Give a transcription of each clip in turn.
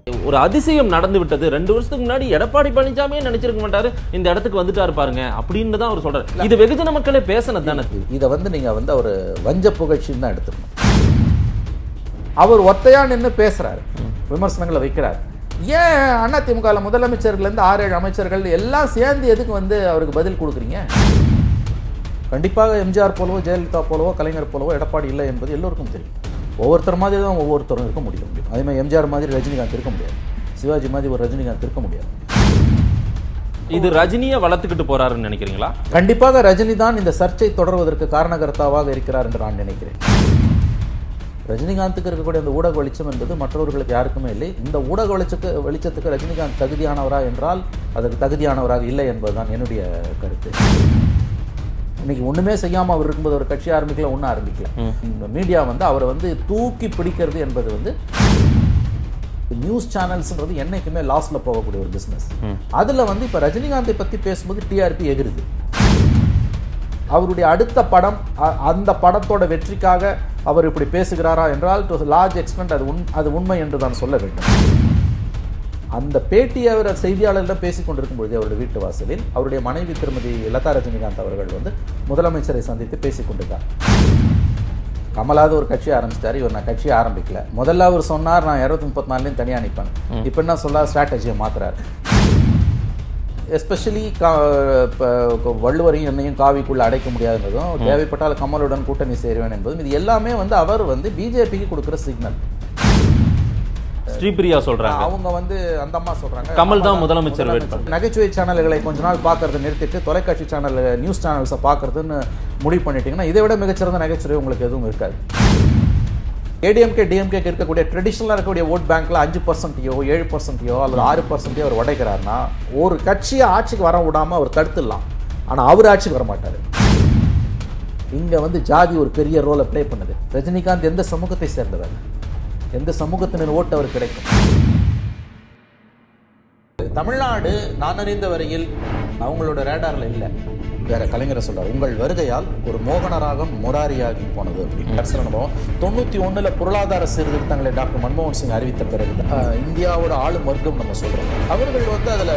ஒரு அதிசயம் நடந்து விட்டது ரெண்டு வருஷத்துக்கு முன்னாடி எடப்பாடி பழனிசாமியே நினைச்சிருக்க மாட்டாரு இந்த இடத்துக்கு வந்துட்டாரு பாருங்க அப்படின்னு தான் அவர் சொல்றாரு இது வெகுஜன மக்களே பேசினது தானே இதை வந்து நீங்க வந்து அவர் வஞ்ச புகழ்ச்சின்னு தான் எடுத்துக்கணும் அவர் ஒத்தையா நின்று பேசுறாரு விமர்சனங்களை வைக்கிறார் ஏன் அதிமுக முதலமைச்சர்கள் இருந்து ஆறு ஏழு அமைச்சர்கள் எல்லாம் சேர்ந்து எதுக்கு வந்து அவருக்கு பதில் கொடுக்குறீங்க கண்டிப்பாக எம்ஜிஆர் போலவோ ஜெயலலிதா போலவோ கலைஞர் போலவோ எடப்பாடி இல்லை என்பது எல்லோருக்கும் தெரியும் ஒவ்வொருத்தர் மாதிரி தான் ஒவ்வொருத்தரும் இருக்க முடியும் அதே மாதிரி எம்ஜிஆர் மாதிரி ரஜினிகாந்த் இருக்க முடியாது சிவாஜி மாதிரி ஒரு ரஜினிகாந்த் இருக்க முடியாது இது ரஜினியை வளர்த்துக்கிட்டு போறாருன்னு நினைக்கிறீங்களா கண்டிப்பாக ரஜினி தான் இந்த சர்ச்சை தொடர்வதற்கு காரணகர்த்தாவாக இருக்கிறார் என்று நான் நினைக்கிறேன் ரஜினிகாந்துக்கு இருக்கக்கூடிய அந்த ஊடக வெளிச்சம் என்பது மற்றவர்களுக்கு யாருக்குமே இல்லை இந்த ஊடக வெளிச்சத்துக்கு வெளிச்சத்துக்கு ரஜினிகாந்த் தகுதியானவரா என்றால் அதற்கு தகுதியானவராக இல்லை என்பதுதான் என்னுடைய கருத்து இன்னைக்கு ஒண்ணுமே செய்யாம அவர் இருக்கும்போது ஒரு கட்சி ஆரம்பிக்கல ஒன்றும் ஆரம்பிக்கல இந்த மீடியா வந்து அவரை வந்து தூக்கி பிடிக்கிறது என்பது வந்து நியூஸ் சேனல்ஸ்ன்றது என்னைக்குமே லாஸ்ல போகக்கூடிய ஒரு பிசினஸ் அதுல வந்து இப்ப ரஜினிகாந்தை பத்தி பேசும்போது டிஆர்பி எகிருது அவருடைய அடுத்த படம் அ- அந்த படத்தோட வெற்றிக்காக அவர் இப்படி பேசுகிறாரா என்றால் டு லார்ஜ் எக்ஸ்டென்ட் அது உண் அது உண்மை என்று தான் சொல்ல வேண்டும் அந்த பேட்டி அவர் செய்தியாளர்களிடம் பேசிக் கொண்டிருக்கும் பொழுது அவருடைய வீட்டு வாசலில் அவருடைய மனைவி திருமதி லதா ரஜினிகாந்த் அவர்கள் வந்து முதலமைச்சரை சந்தித்து பேசிக் கொண்டிருக்கார் கமலாவது ஒரு கட்சி ஆரம்பிச்சிட்டாரு இவர் நான் கட்சி ஆரம்பிக்கல முதல்ல அவர் சொன்னார் நான் இருபத்தி முப்பத்தி நாலுலையும் தனியாக நிற்பேன் இப்போ என்ன சொல்ல ஸ்ட்ராட்டஜியை மாத்துறாரு எஸ்பெஷலி வள்ளுவரையும் என்னையும் காவிக்குள்ள அடைக்க முடியாதுன்றதும் தேவைப்பட்டால் கமலுடன் கூட்டணி சேருவேன் என்பதும் இது எல்லாமே வந்து அவர் வந்து பிஜேபிக்கு கொடுக்குற சிக்னல் ஸ்ரீபிரியா சொல்றாங்க அவங்க வந்து அந்த அம்மா சொல்றாங்க கமல் தான் முதலமைச்சர் வேட்பாளர். நகைச்சுவை சேனல்களை கொஞ்ச நாள் பார்க்கறத நிறுத்திட்டு தொலைக்காட்சி சேனல் நியூஸ் சேனல்ஸை பார்க்கறதுன்னு முடிவு பண்ணிட்டீங்கன்னா இதை விட மிகச்சிறந்த நகைச்சுவை உங்களுக்கு எதுவும் இருக்காது ஏடிஎம்கே டிஎம்கேக்கு இருக்கக்கூடிய ட்ரெடிஷ்னலாக இருக்கக்கூடிய ஓட் பேங்க்ல அஞ்சு பர்சன்ட்டையோ ஏழு பர்சன்ட்டையோ அல்லது ஆறு பர்சன்ட்டையோ அவர் உடைக்கிறாருன்னா ஒரு கட்சியை ஆட்சிக்கு வர விடாம அவர் தடுத்துடலாம் ஆனா அவர் ஆட்சிக்கு வர மாட்டாரு இங்க வந்து ஜாதி ஒரு பெரிய ரோலை ப்ளே பண்ணுது ரஜினிகாந்த் எந்த சமூகத்தை சேர்ந்தவர் எந்த சமூகத்தினர் ஓட்டு அவர் கிடைக்கும் தமிழ்நாடு நான் அறிந்த வரையில் அவங்களோட ரேடார்ல இல்ல வேற கலைஞரை சொல்றார் உங்கள் வருகையால் ஒரு மோகனராகம் முராரியாகி போனது அப்படின்னு அரசியல் அனுபவம் தொண்ணூத்தி ஒண்ணுல பொருளாதார சீர்திருத்தங்களை டாக்டர் மன்மோகன் சிங் அறிவித்த பிறகு அஹ், இந்தியாவோட ஆளும் வர்க்கம் நம்ம சொல்றோம் அவர்கள் வந்து அதுல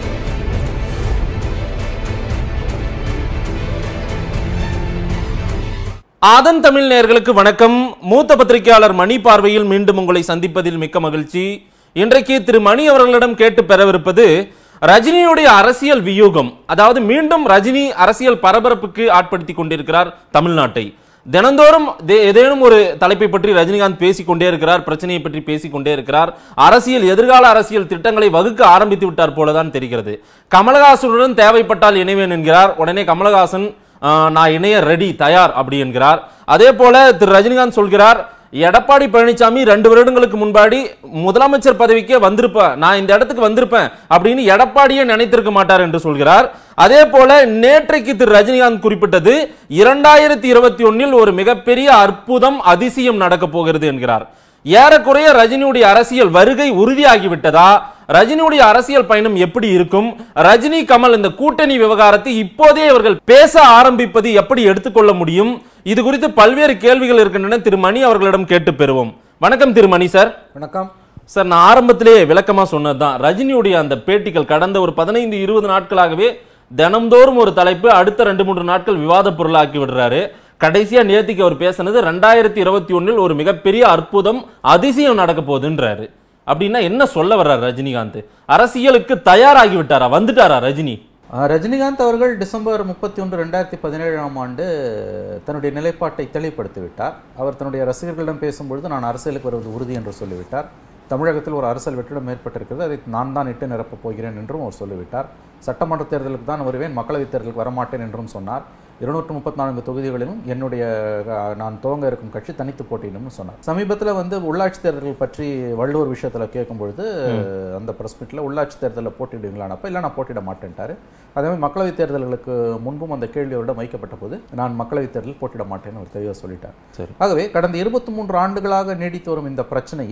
ஆதன் தமிழ் நேயர்களுக்கு வணக்கம் மூத்த பத்திரிகையாளர் மணி பார்வையில் மீண்டும் உங்களை சந்திப்பதில் மிக்க மகிழ்ச்சி இன்றைக்கு திரு மணி அவர்களிடம் கேட்டு பெறவிருப்பது ரஜினியுடைய அரசியல் வியூகம் அதாவது மீண்டும் ரஜினி அரசியல் பரபரப்புக்கு ஆட்படுத்தி கொண்டிருக்கிறார் தமிழ்நாட்டை தினந்தோறும் தே- ஏதேனும் ஒரு தலைப்பை பற்றி ரஜினிகாந்த் பேசிக் கொண்டே இருக்கிறார் பிரச்சனையை பற்றி பேசிக் கொண்டே இருக்கிறார் அரசியல் எதிர்கால அரசியல் திட்டங்களை வகுக்க ஆரம்பித்து விட்டார் போலதான் தெரிகிறது கமலஹாசனுடன் தேவைப்பட்டால் இணைவேன் என்கிறார் உடனே கமலஹாசன் ஆஹ், நான் இணைய ரெடி தயார் அப்படி என்கிறார் அதே போல திரு ரஜினிகாந்த் சொல்கிறார் எடப்பாடி பழனிசாமி ரெண்டு வருடங்களுக்கு முன்பாடி முதலமைச்சர் பதவிக்கே வந்திருப்பேன் நான் இந்த இடத்துக்கு வந்திருப்பேன் அப்படின்னு எடப்பாடியே நினைத்திருக்க மாட்டார் என்று சொல்கிறார் அதே போல நேற்றைக்கு திரு ரஜினிகாந்த் குறிப்பிட்டது இரண்டாயிரத்தி இருபத்தி ஒன்னில் ஒரு மிகப்பெரிய அற்புதம் அதிசயம் நடக்க போகிறது என்கிறார் ஏறக்குறைய ரஜினியுடைய அரசியல் வருகை உறுதியாகிவிட்டதா ரஜினியுடைய அரசியல் பயணம் எப்படி இருக்கும் ரஜினி கமல் இந்த கூட்டணி விவகாரத்தை இப்போதே இவர்கள் பேச ஆரம்பிப்பது எப்படி எடுத்துக்கொள்ள முடியும் இது குறித்து பல்வேறு கேள்விகள் இருக்கின்றன திரு மணி அவர்களிடம் கேட்டு பெறுவோம் வணக்கம் திரு மணி சார் வணக்கம் சார் நான் ஆரம்பத்திலேயே விளக்கமா சொன்னதுதான் ரஜினியுடைய அந்த பேட்டிகள் கடந்த ஒரு பதினைந்து இருபது நாட்களாகவே தினம்தோறும் ஒரு தலைப்பு அடுத்த ரெண்டு மூன்று நாட்கள் விவாத பொருளாக்கி விடுறாரு கடைசியா நேத்திக்கு அவர் பேசினது ரெண்டாயிரத்தி இருபத்தி ஒன்னில் ஒரு மிகப்பெரிய அற்புதம் அதிசயம் நடக்க போகுதுன்றாரு அப்படின்னா என்ன சொல்ல வர்றார் ரஜினிகாந்த் அரசியலுக்கு தயாராகி விட்டாரா வந்துட்டாரா ரஜினி ஆஹ் ரஜினிகாந்த் அவர்கள் டிசம்பர் முப்பத்தி ஒன்று ரெண்டாயிரத்தி பதினேழாம் ஆண்டு தன்னுடைய நிலைப்பாட்டை தெளிவுபடுத்தி விட்டார் அவர் தன்னுடைய ரசிகர்களிடம் பேசும்பொழுது நான் அரசியலுக்கு வருவது உறுதி என்று சொல்லிவிட்டார் தமிழகத்தில் ஒரு அரசியல் வெற்றிடம் ஏற்பட்டிருக்கிறது அதை நான் தான் இட்டு நிரப்பப் போகிறேன் என்றும் அவர் சொல்லிவிட்டார் சட்டமன்ற தேர்தலுக்கு தான் வருவேன் மக்களவைத் தேர்தலுக்கு வரமாட்டேன் என்றும் சொன்னார் இருநூற்று முப்பத்தி நான்கு தொகுதிகளிலும் என்னுடைய அஹ், நான் துவங்க இருக்கும் கட்சி தனித்து போட்டியிடும்னு சொன்னார் சமீபத்தில் வந்து உள்ளாட்சி தேர்தல்கள் பற்றி வள்ளுவர் விஷயத்தில் கேட்கும்பொழுது அந்த பிரஸ் மீட்டில் உள்ளாட்சி தேர்தலில் போட்டியிடுவீங்களானப்ப இல்லை நான் போட்டியிட மாட்டேன்ட்டாரு அதே மாதிரி மக்களவைத் தேர்தல்களுக்கு முன்பும் அந்த கேள்வி அவரிடம் வைக்கப்பட்ட போது நான் மக்களவைத் தேர்தலில் போட்டியிட மாட்டேன்னு அவர் தெளிவாக சொல்லிட்டார் சரி. ஆகவே கடந்த இருபத்தி மூன்று ஆண்டுகளாக நீடித்து வரும் இந்த பிரச்சனையில்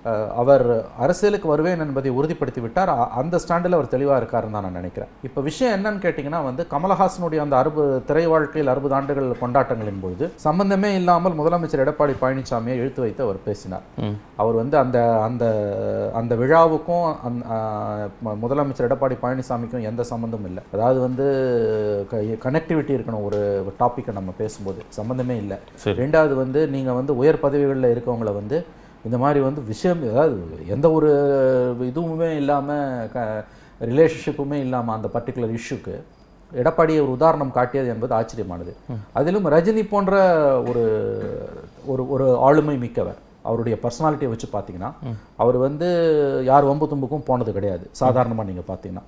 அஹ், அவர் அரசியலுக்கு வருவேன் என்பதை உறுதிப்படுத்தி விட்டார் அ- அந்த ஸ்டாண்டில் அவர் தெளிவாக இருக்காருன்னு தான் நான் நினைக்கிறேன் இப்போ விஷயம் என்னன்னு கேட்டிங்கன்னா வந்து கமலஹாசனுடைய அந்த அறுபது திரை வாழ்க்கையில் அறுபது ஆண்டுகள் கொண்டாட்டங்களின் பொழுது சம்பந்தமே இல்லாமல் முதலமைச்சர் எடப்பாடி பழனிசாமியை இழுத்து வைத்து அவர் பேசினார் அவர் வந்து அந்த அந்த அந்த விழாவுக்கும் அந்த, ஆஹ், ம- முதலமைச்சர் எடப்பாடி பழனிசாமிக்கும் எந்த சம்மந்தமும் இல்லை அதாவது வந்து கனெக்டிவிட்டி இருக்கணும் ஒரு டாப்பிக்கை நம்ம பேசும்போது சம்மந்தமே இல்லை சரி. ரெண்டாவது வந்து நீங்கள் வந்து உயர் பதவிகளில் இருக்கவங்கள வந்து இந்த மாதிரி வந்து விஷயம் அதாவது எந்த ஒரு இதுவுமே இல்லாமல் க ரிலேஷன்ஷிப்புமே இல்லாமல் அந்த பர்டிகுலர் இஷ்யூக்கு எடப்பாடியை ஒரு உதாரணம் காட்டியது என்பது ஆச்சரியமானது அதிலும் ரஜினி போன்ற ஒரு ஒரு ஒரு ஆளுமை மிக்கவர் அவருடைய பர்சனாலிட்டியை வச்சு பார்த்தீங்கன்னா அவர் வந்து யார் வம்பு தும்புக்கும் போனது கிடையாது சாதாரணமாக நீங்கள் பார்த்தீங்கன்னா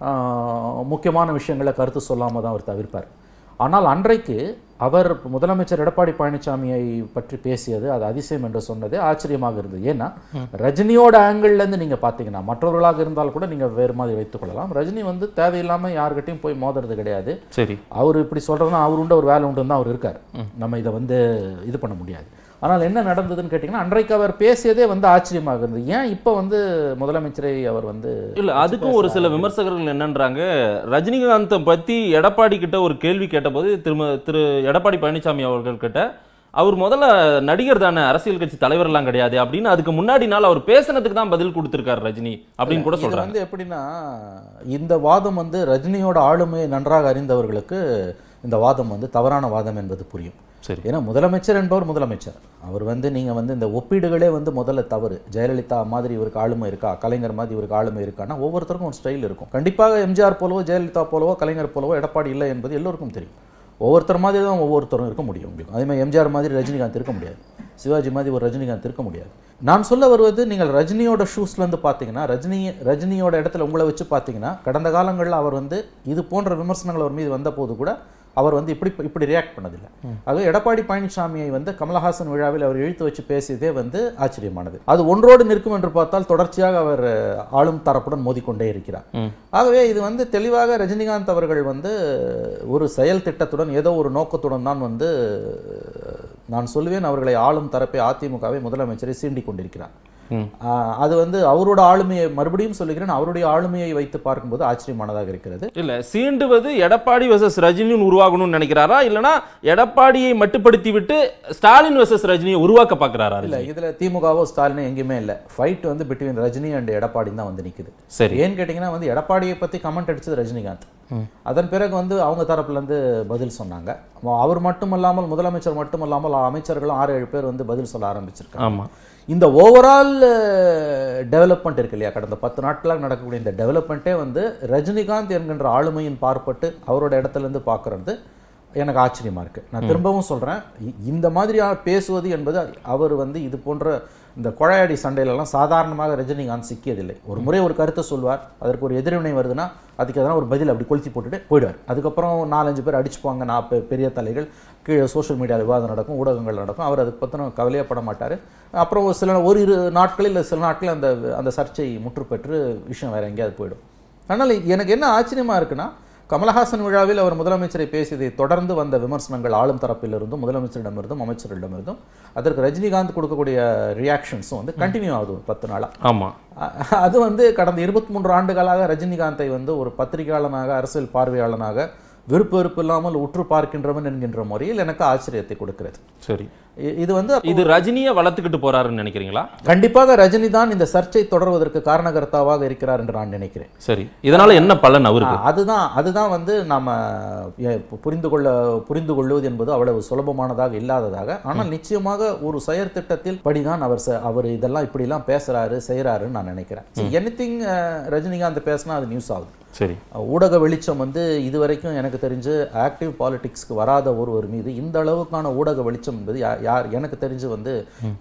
ஆஹ், முக்கியமான விஷயங்களை கருத்து சொல்லாமல் தான் அவர் தவிர்ப்பார் ஆனால் அன்றைக்கு அவர் முதலமைச்சர் எடப்பாடி பழனிசாமியை பற்றி பேசியது அது அதிசயம் என்று சொன்னது ஆச்சரியமாக இருந்தது ஏன்னா ரஜினியோட ஆங்கிள்ல இருந்து நீங்க பார்த்தீங்கன்னா மற்றவர்களாக இருந்தால் கூட நீங்க வேறு மாதிரி வைத்துக் கொள்ளலாம் ரஜினி வந்து தேவையில்லாம யார்கிட்டயும் போய் மோதுறது கிடையாது சரி அவர் இப்படி சொல்றதுன்னா அவர் உண்டு ஒரு வேலை உண்டுன்னு தான் அவர் இருக்கார் நம்ம இதை வந்து இது பண்ண முடியாது ஆனால் என்ன நடந்ததுன்னு கேட்டிங்கன்னா அன்றைக்கு அவர் பேசியதே வந்து ஆச்சரியமாக இருந்தது ஏன் இப்போ வந்து முதலமைச்சரை அவர் வந்து இல்ல அதுக்கும் ஒரு சில விமர்சகர்கள் என்னன்றாங்க ரஜினிகாந்தை பத்தி எடப்பாடி கிட்ட ஒரு கேள்வி கேட்டபோது திரும்ப திரு எடப்பாடி பழனிசாமி அவர்கள் கிட்ட அவர் முதல்ல நடிகர் தானே அரசியல் கட்சி தலைவர் எல்லாம் கிடையாது அப்படின்னு அதுக்கு முன்னாடி நாள் அவர் பேசுனதுக்கு தான் பதில் கொடுத்திருக்காரு ரஜினி அப்படின்னு கூட இது சொல்றாங்க வந்து எப்படின்னா இந்த வாதம் வந்து ரஜினியோட ஆளுமையை நன்றாக அறிந்தவர்களுக்கு இந்த வாதம் வந்து தவறான வாதம் என்பது புரியும் சரி ஏன்னா முதலமைச்சர் என்பவர் முதலமைச்சர் அவர் வந்து நீங்க வந்து இந்த ஒப்பீடுகளே வந்து முதல்ல தவறு ஜெயலலிதா மாதிரி இவருக்கு ஆளுமை இருக்கா கலைஞர் மாதிரி இவருக்கு ஆளுமை இருக்கான்னா ஒவ்வொருத்தருக்கும் ஒரு ஸ்டைல் இருக்கும் கண்டிப்பாக எம்ஜிஆர் போலவோ ஜெயலலிதா போலவோ கலைஞர் போலவோ எடப்பாடி இல்லை என்பது எல்லோருக்கும் தெரியும் ஒவ்வொருத்தர் மாதிரி தான் ஒவ்வொருத்தரும் இருக்க முடியும் உங்களுக்கு அதே மாதிரி எம்ஜிஆர் மாதிரி ரஜினிகாந்த் இருக்க முடியாது சிவாஜி மாதிரி ஒரு ரஜினிகாந்த் இருக்க முடியாது நான் சொல்ல வருவது நீங்கள் ரஜினியோட ஷூஸ்ல இருந்து பார்த்தீங்கன்னா ரஜினி ரஜினியோட இடத்துல உங்களை வச்சு பார்த்தீங்கன்னா கடந்த காலங்களில் அவர் வந்து இது போன்ற விமர்சனங்கள் அவர் மீது வந்த போது கூட அவர் வந்து இப்படி இப்படி ரியாக்ட் பண்ணதில்லை ஆக எடப்பாடி பழனிசாமியை வந்து கமலஹாசன் விழாவில் அவர் இழுத்து வச்சு பேசியதே வந்து ஆச்சரியமானது அது ஒன்றோடு நிற்கும் என்று பார்த்தால் தொடர்ச்சியாக அவர் அஹ், ஆளும் தரப்புடன் மோதிக்கொண்டே இருக்கிறார் ம். ஆகவே இது வந்து தெளிவாக ரஜினிகாந்த் அவர்கள் வந்து ஒரு செயல் திட்டத்துடன் ஏதோ ஒரு நோக்கத்துடன் தான் வந்து அஹ், நான் சொல்லுவேன் அவர்களை ஆளும் தரப்பை அதிமுகவை முதலமைச்சரை சீண்டிக் கொண்டிருக்கிறார் ம். ஆஹ், அது வந்து அவரோட ஆளுமையை மறுபடியும் சொல்லுகிறேன் அவருடைய ஆளுமையை வைத்து பார்க்கும்போது ஆச்சரியமானதாக இருக்கிறது இல்ல சீண்டுவது எடப்பாடி வர்சஸ் ரஜினின்னு உருவாகணும்னு நினைக்கிறாரா இல்லனா எடப்பாடியை மட்டுப்படுத்தி விட்டு ஸ்டாலின் வர்சஸ் ரஜினியை உருவாக்க பாக்குறாரா இல்ல இதுல திமுகவோ ஸ்டாலினோ எங்கேயுமே இல்ல ஃபைட் வந்து பிட்வீன் ரஜினி அண்ட் எடப்பாடி தான் வந்து நிக்குது சரி ஏன்னு கேட்டிங்கன்னா வந்து எடப்பாடியை பத்தி கமெண்ட் அடிச்சது ரஜினிகாந்த் அதன் பிறகு வந்து அவங்க தரப்புல இருந்து பதில் சொன்னாங்க அவ- அவர் மட்டுமல்லாமல் முதலமைச்சர் மட்டுமல்லாமல் அமைச்சர்களும் ஆறு ஏழு பேர் வந்து பதில் சொல்ல ஆரம்பிச்சிருக்காங்க ஆமா இந்த ஓவரால் டெவலப்மெண்ட் இருக்கு இல்லையா கடந்த பத்து நாட்களாக நடக்கக்கூடிய இந்த டெவலப்மெண்ட்டே வந்து ரஜினிகாந்த் என்கின்ற ஆளுமையின் பார்ப்பட்டு அவரோட இடத்துல இருந்து பார்க்கறது எனக்கு ஆச்சரியமா இருக்கு நான் திரும்பவும் சொல்றேன் இ- இந்த மாதிரியா பேசுவது என்பது அவர் வந்து இது போன்ற இந்த கொழையாடி சண்டையிலலாம் சாதாரணமாக ரஜினிகாந்த் சிக்கியதில்லை ஒரு முறை ஒரு கருத்தை சொல்வார் அதற்கு ஒரு எதிர்வினை வருதுன்னா அதுக்கு எதனா ஒரு பதில் அப்படி கொளுத்தி போட்டுட்டு போயிடுவார் அதுக்கப்புறம் நாலஞ்சு பேர் அடிச்சுப்பாங்க நான் பெ- பெரிய தலைகள் கீழே சோஷியல் மீடியா விவாதம் நடக்கும் ஊடகங்கள் நடக்கும் அவர் அதுக்கு பற்றின கவலையப்பட மாட்டார் அப்புறம் ஒரு சில ஒரு இரு நாட்களில் இல்லை சில நாட்களில் அந்த அந்த சர்ச்சை முற்று பெற்று விஷயம் வேற எங்கேயாவது போயிடும் ஆனால் எனக்கு என்ன ஆச்சரியமா இருக்குன்னா கமலஹாசன் விழாவில் அவர் முதலமைச்சரை பேசியதை தொடர்ந்து வந்த விமர்சனங்கள் ஆளும் தரப்பிலிருந்தும் முதலமைச்சரிடமிருந்தும் அமைச்சர்களிடமிருந்தும் அதற்கு ரஜினிகாந்த் கொடுக்கக்கூடிய ரியாக்ஷன்ஸும் வந்து கண்டினியூ ஆகுது ஒரு பத்து நாளா ஆமா அ- அது வந்து கடந்த இருபத்தி மூன்று ஆண்டுகளாக ரஜினிகாந்தை வந்து ஒரு பத்திரிகையாளனாக அரசியல் பார்வையாளனாக விருப்பு வெறுப்பு இல்லாமல் உற்று பார்க்கின்றவன் என்கின்ற முறையில் எனக்கு ஆச்சரியத்தை கொடுக்கிறது சரி இ- இது வந்து இது ரஜினியை வளர்த்துக்கிட்டு போறாருன்னு நினைக்கிறீங்களா கண்டிப்பாக ரஜினி தான் இந்த சர்ச்சை தொடர்வதற்கு காரணகர்த்தாவாக இருக்கிறார் என்று நான் நினைக்கிறேன் சரி இதனால என்ன பலன் அவருக்கு ஆ, அதுதான் அதுதான் வந்து நாம எ- புரிந்து கொள்ள புரிந்து கொள்வது என்பது அவ்வளவு சுலபமானதாக இல்லாததாக ஆனால் நிச்சயமாக ஒரு செயற்திட்டத்தில் படிதான் அவர் ச- அவர் இதெல்லாம் இப்படிலாம் பேசுறாரு செய்றாருன்னு நான் நினைக்கிறேன் எனிதிங் ரஜினிகாந்த் பேசினா அது நியூஸ் ஆகுது சரி ஊடக வெளிச்சம் வந்து இதுவரைக்கும் எனக்கு தெரிஞ்சு ஆக்டிவ் பாலிடிக்ஸ்க்கு வராத ஒருவர் மீது இந்த அளவுக்கான ஊடக வெளிச்சம் என்பது யா- யார் எனக்கு தெரிஞ்சு வந்து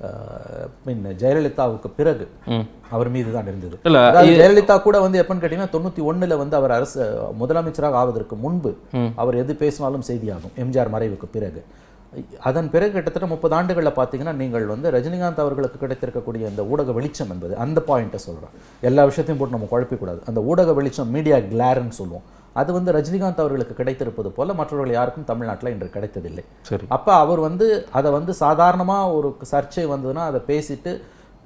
அஹ், பின்ன ஜெயலலிதாவுக்கு பிறகு ம். அவர் மீது தான் இருந்தது இல்ல அதாவது ஜெயலலிதா கூட வந்து எப்பன்னு கேட்டீங்கன்னா தொண்ணூத்தி ஒண்ணுல வந்து அவர் அரசு முதலமைச்சராக ஆவதற்கு முன்பு அவர் எது பேசினாலும் செய்தியாகும் எம்ஜிஆர் மறைவுக்கு பிறகு அதன் பிறகு கிட்டத்தட்ட முப்பது ஆண்டுகளில் பார்த்தீங்கன்னா நீங்கள் வந்து ரஜினிகாந்த் அவர்களுக்கு கிடைத்திருக்கக்கூடிய அந்த ஊடக வெளிச்சம் என்பது அந்த பாயிண்ட்டை சொல்றேன் எல்லா விஷயத்தையும் போட்டு நம்ம குழப்பிக்கூடாது அந்த ஊடக வெளிச்சம் மீடியா கிளார்னு சொல்லுவோம் அது வந்து ரஜினிகாந்த் அவர்களுக்கு கிடைத்திருப்பது போல மற்றவர்கள் யாருக்கும் தமிழ்நாட்டில் இன்று கிடைத்ததில்லை சரி அப்ப அவர் வந்து அதை வந்து சாதாரணமா ஒரு சர்ச்சை வந்ததுன்னா அதை பேசிட்டு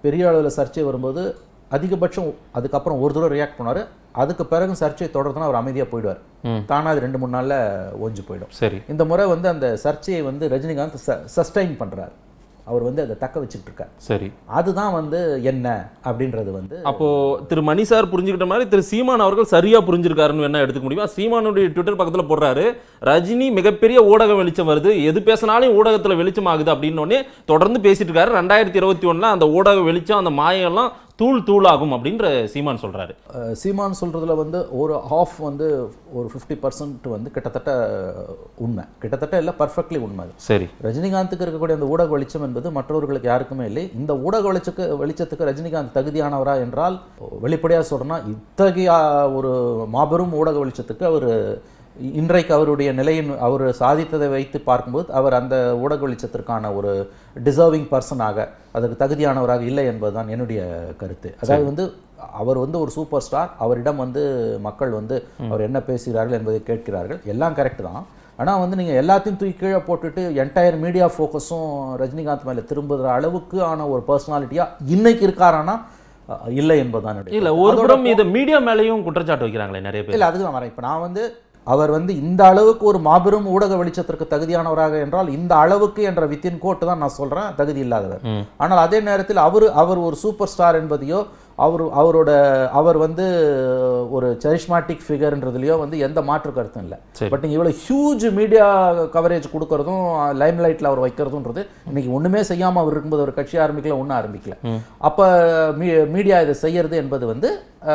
பெரிய அளவில் சர்ச்சை வரும்போது அதிகபட்சம் அதுக்கப்புறம் ஒரு தடவை ரியாக்ட் பண்ணாரு அதுக்கு பிறகு சர்ச்சை தொடர்ந்துனா அவர் அமைதியா போயிடுவார் தானா அது ரெண்டு மூணு நாள்ல ஓஞ்சு போயிடும் சரி இந்த முறை வந்து அந்த சர்ச்சையை வந்து ரஜினிகாந்த் சஸ்டைன் பண்றாரு அவர் வந்து அதை தக்க வச்சுட்டு இருக்கார் சரி அதுதான் வந்து என்ன அப்படின்றது வந்து அப்போ திரு மணி சார் புரிஞ்சுக்கிட்ட மாதிரி திரு சீமான் அவர்கள் சரியா புரிஞ்சிருக்காருன்னு என்ன எடுத்துக்க முடியுமா சீமானுடைய ட்விட்டர் பக்கத்துல போடுறாரு ரஜினி மிகப்பெரிய ஊடக வெளிச்சம் வருது எது பேசினாலும் ஊடகத்துல வெளிச்சம் ஆகுது அப்படின்னு உடனே தொடர்ந்து பேசிட்டு இருக்காரு ரெண்டாயிரத்தி இருபத்தி ஒண்ணுல அந்த ஊடக வெளிச்சம் அந்த மாயம் எல்லாம் தூள் தூளாகும் அப்படின்ற சீமான் சொல்றாரு அஹ், சீமான் சொல்றதுல வந்து ஒரு ஹாஃப் வந்து ஒரு ஃபிஃப்டி பர்சன்ட் வந்து கிட்டத்தட்ட உண்மை கிட்டத்தட்ட இல்லை பர்ஃபெக்ட்லி உண்மை அது சரி ரஜினிகாந்துக்கு இருக்கக்கூடிய அந்த ஊடக வெளிச்சம் என்பது மற்றவர்களுக்கு யாருக்குமே இல்லை இந்த ஊடக வெளிச்சக்கு வெளிச்சத்துக்கு ரஜினிகாந்த் தகுதியானவரா என்றால் வெளிப்படையாக சொல்றேன்னா இத்தகைய ஒரு மாபெரும் ஊடக வெளிச்சத்துக்கு அவர் இன்றைக்கு அவருடைய நிலையின் அவர் சாதித்ததை வைத்து பார்க்கும்போது அவர் அந்த ஊடக வெளிச்சத்திற்கான ஒரு டிசர்விங் பர்சனாக அதற்கு தகுதியானவராக இல்லை என்பதுதான் என்னுடைய கருத்து அதாவது வந்து அவர் வந்து ஒரு சூப்பர் ஸ்டார் அவரிடம் வந்து மக்கள் வந்து அவர் என்ன பேசுகிறார்கள் என்பதை கேட்கிறார்கள் எல்லாம் கரெக்ட் தான் ஆனா வந்து நீங்க எல்லாத்தையும் தூக்கி கீழே போட்டுட்டு என்டையர் மீடியா ஃபோக்கஸும் ரஜினிகாந்த் மேல திரும்புகிற அளவுக்கு ஆன ஒரு பர்சனாலிட்டியா இன்னைக்கு இருக்காரானா அஹ், இல்லை என்பதுதான் என்னுடைய இல்ல கருத்து. ஒரு அதோட புறம் இதை மீடியா மேலேயும் குற்றச்சாட்டு வைக்கிறாங்களே நிறைய பேர் இல்ல அதுக்கு நான் வரேன் இப்போ நான் வந்து அவர் வந்து இந்த அளவுக்கு ஒரு மாபெரும் ஊடக வெளிச்சத்திற்கு தகுதியானவராக என்றால் இந்த அளவுக்கு என்ற வித்தின் கோட்டு தான் நான் சொல்றேன் தகுதி இல்லாதவர் ஆனால் அதே நேரத்தில் அவர் அவர் ஒரு சூப்பர் ஸ்டார் என்பதையோ அவர் அவரோட அவர் வந்து ஒரு சரிஸ்மாட்டிக் ஃபிகர்ன்றதுலையோ வந்து எந்த மாற்று கருத்தும் இல்லை சரி. பட் நீங்க இவ்வளவு ஹியூஜ் மீடியா கவரேஜ் கொடுக்கறதும் லைம் லைட்ல அவர் வைக்கிறதுன்றது இன்னைக்கு ஒண்ணுமே செய்யாம அவர் இருக்கும்போது ஒரு கட்சி ஆரம்பிக்கல ஒன்றும் ஆரம்பிக்கல அப்ப மீடியா இதை செய்யறது என்பது வந்து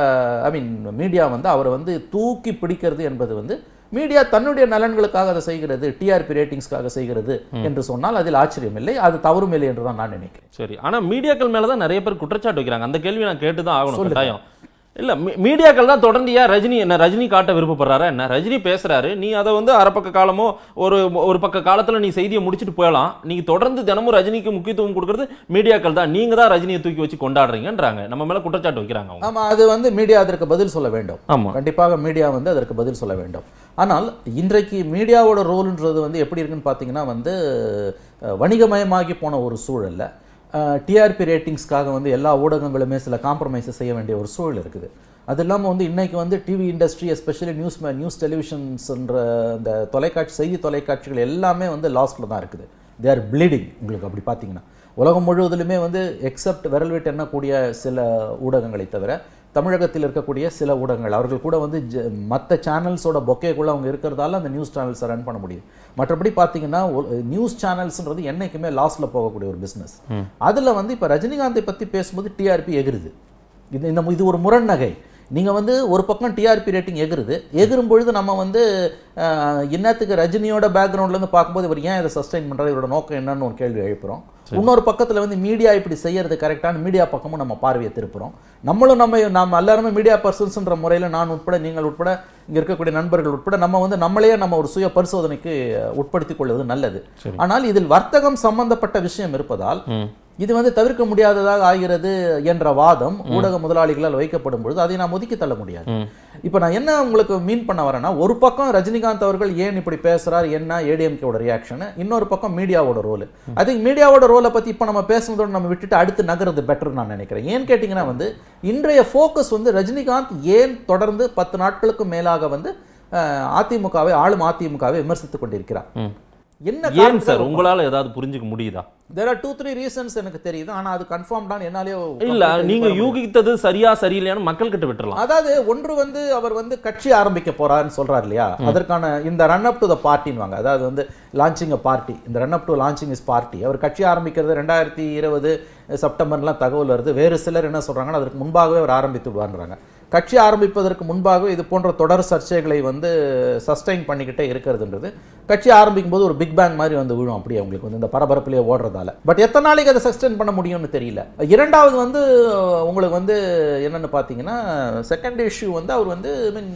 ஐ மீன் மீடியா வந்து அவரை வந்து தூக்கி பிடிக்கிறது என்பது வந்து மீடியா தன்னுடைய நலன்களுக்காக அதை செய்கிறது டிஆர்பி ரேட்டிங்ஸ்க்காக செய்கிறது என்று சொன்னால் அதில் ஆச்சரியம் இல்லை அது தவறும் இல்லை என்று தான் நான் நினைக்கிறேன் சரி ஆனா மீடியாக்கள் மேல தான் நிறைய பேர் குற்றச்சாட்டு வைக்கிறாங்க அந்த கேள்வி நான் கேட்டு தான் ஆகணும் கட்டாயம் இல்ல மீ- மீடியாக்கள் தான் தொடர்ந்து ஏன் ரஜினி என்ன ரஜினி காட்ட விருப்பப்படுறாரா என்ன ரஜினி பேசுறாரு நீ அதை வந்து அரைப்பக்க காலமோ ஒரு ஒரு பக்க காலத்துல நீ செய்தியை முடிச்சுட்டு போயலாம் நீங்க தொடர்ந்து தினமும் ரஜினிக்கு முக்கியத்துவம் கொடுக்கறது மீடியாக்கள் தான் நீங்க தான் ரஜினியை தூக்கி வச்சு கொண்டாடுறீங்கன்றாங்க நம்ம மேல குற்றச்சாட்டு வைக்கிறாங்க அவங்க ஆமா அது வந்து மீடியா அதற்கு பதில் சொல்ல வேண்டும் ஆமா கண்டிப்பாக மீடியா வந்து அதற்கு பதில் சொல்ல வேண்டும் ஆனால் இன்றைக்கு மீடியாவோட ரோல்ன்றது வந்து எப்படி இருக்குன்னு பார்த்தீங்கன்னா வந்து அஹ், வணிகமயமாகி போன ஒரு சூழல்ல டிஆர்பி ரேட்டிங்ஸ்க்காக வந்து எல்லா ஊடகங்களுமே சில காம்ப்ரமைஸை செய்ய வேண்டிய ஒரு சூழல் இருக்குது அது இல்லாமல் வந்து இன்னைக்கு வந்து TV industry especially news news டெலிவிஷன்ஸ்ன்ற அந்த தொலைக்காட்சி செய்தி தொலைக்காட்சிகள் எல்லாமே வந்து லாஸ்ட்ல தான் இருக்குது தே ஆர் ப்ளீடிங் உங்களுக்கு அப்படி பார்த்தீங்கன்னா உலகம் முழுவதிலுமே வந்து எக்ஸப்ட் விரல் விட்டு எண்ணக்கூடிய சில ஊடகங்களை தவிர தமிழகத்தில் இருக்கக்கூடிய சில ஊடகங்கள் அவர்கள் கூட வந்து மற்ற சேனல்ஸோட பொக்கேக்குள்ள அவங்க இருக்கிறதால அந்த நியூஸ் சேனல்ஸை ரன் பண்ண முடியும் மற்றபடி பார்த்தீங்கன்னா நியூஸ் சேனல்ஸ்ன்றது என்னைக்குமே லாஸ்ல போகக்கூடிய ஒரு பிஸ்னஸ் அதுல வந்து இப்போ ரஜினிகாந்தை பத்தி பேசும்போது டிஆர்பி எகிருது இது இந்த இது ஒரு முரண்நகை நீங்க வந்து ஒரு பக்கம் டிஆர்பி ரேட்டிங் எகிருது எகிரும் பொழுது நம்ம வந்து அஹ், இன்னத்துக்கு ரஜினியோட பேக்ரவுண்ட்ல இருந்து பார்க்கும்போது இவர் ஏன் இதை சஸ்டைன் பண்றாரு இவரோட நோக்கம் என்னன்னு ஒரு கேள்வி எழுப்புறோம் இன்னொரு பக்கத்துல வந்து மீடியா இப்படி செய்யறது கரெக்டான மீடியா பக்கமும் நம்ம பார்வையை திருப்புறோம் நம்மளும் நம்ம நம்ம எல்லாருமே மீடியா பர்சன்ஸ்ன்ற முறையில் நான் உட்பட நீங்கள் உட்பட இங்க இருக்கக்கூடிய நண்பர்கள் உட்பட நம்ம வந்து நம்மளையே நம்ம ஒரு சுய பரிசோதனைக்கு உட்படுத்திக் கொள்வது நல்லது ஆனால் இதில் வர்த்தகம் சம்பந்தப்பட்ட விஷயம் இருப்பதால் இது வந்து தவிர்க்க முடியாததாக ஆகிறது என்ற வாதம் ஊடக முதலாளிகளால் வைக்கப்படும் பொழுது அதை நாம் ஒதுக்கி தள்ள முடியாது இப்போ நான் என்ன உங்களுக்கு மீன் பண்ண வரேன்னா ஒரு பக்கம் ரஜினிகாந்த் அவர்கள் ஏன் இப்படி பேசுறார் என்ன ஏடிஎம்கேவோட ரியாக்ஷன் இன்னொரு பக்கம் மீடியாவோட ரோல் அது மீடியாவோட ரோலை பத்தி இப்போ நம்ம பேசுனதோட நம்ம விட்டுட்டு அடுத்து நகர்றது பெட்டர் நான் நினைக்கிறேன் ஏன் கேட்டிங்கன்னா வந்து இன்றைய ஃபோக்கஸ் வந்து ரஜினிகாந்த் ஏன் தொடர்ந்து பத்து நாட்களுக்கு மேலாக வந்து அஹ், அதிமுகவை ஆளும் அதிமுகவை விமர்சித்துக் கொண்டிருக்கிறார் என்ன ஏன் காரணத்துக்காக சார் உங்களால ஏதாவது புரிஞ்சுக்க முடியுதா there are two three reasons எனக்கு தெரியுது ஆனா அது கன்ஃபார்ம்டான என்னாலேயோ இல்ல complete நீங்க பண்ண முடியாது. யூகித்தது சரியா சரியில்லையான்னு மக்கள் கிட்ட விட்டுறலாம் அதாவது ஒன்று வந்து அவர் வந்து கட்சி ஆரம்பிக்க போறாருன்னு சொல்றாரு இல்லையா அதற்கான இந்த ரன் அப் டு த பார்ட்டின்வாங்க அதாவது வந்து லான்ச்சிங் அ பார்ட்டி இந்த run up to launching is party அவர் கட்சி ஆரம்பிக்கிறது ரெண்டாயிரத்தி இருபது செப்டம்பர்லாம் தகவல் வருது வேறு சிலர் என்ன சொல்றாங்கன்னா அதற்கு முன்பாகவே அவர் ஆரம்பித்து விடுவான்றாங்க கட்சி ஆரம்பிப்பதற்கு முன்பாகவே இது போன்ற தொடர் சர்ச்சைகளை வந்து சஸ்டைன் பண்ணிக்கிட்டே இருக்கிறதுன்றது கட்சி ஆரம்பிக்கும் போது ஒரு பிக் பேங் மாதிரி வந்து விழும் அப்படியே உங்களுக்கு வந்து இந்த பரபரப்பிலேயே ஓடுறதால பட் எத்தனை நாளைக்கு அதை சஸ்டைன் பண்ண முடியும்னு தெரியல இரண்டாவது வந்து உங்களுக்கு வந்து என்னன்னு பார்த்தீங்கன்னா செகண்ட் இஷ்யூ வந்து அவர் வந்து ஐ மீன்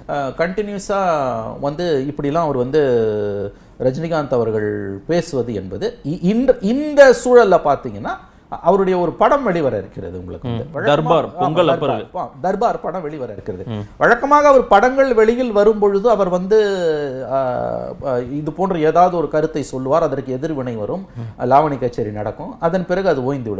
கண்டினியூஸாக வந்து இப்படிலாம் அவர் வந்து ரஜினிகாந்த் அவர்கள் பேசுவது என்பது இ- இந்த இந்த சூழல்ல பார்த்தீங்கன்னா அவருடைய ஒரு படம் வெளிவர இருக்கிறது உங்களுக்கு வந்து வழக்கமா- தர்பார், ஆமா, பொங்கல் தர்பார். அப்ப ஆ, தர்பார் படம் வெளிவர இருக்கிறது வழக்கமாக அவர் படங்கள் வெளியில் வரும் பொழுது அவர் வந்து ஆ, ஆ, இது போன்ற ஏதாவது ஒரு கருத்தை சொல்லுவார் அதற்கு எதிர்வினை வரும் லாவணி கச்சேரி நடக்கும் அதன் பிறகு அது ஓய்ந்துவிடும்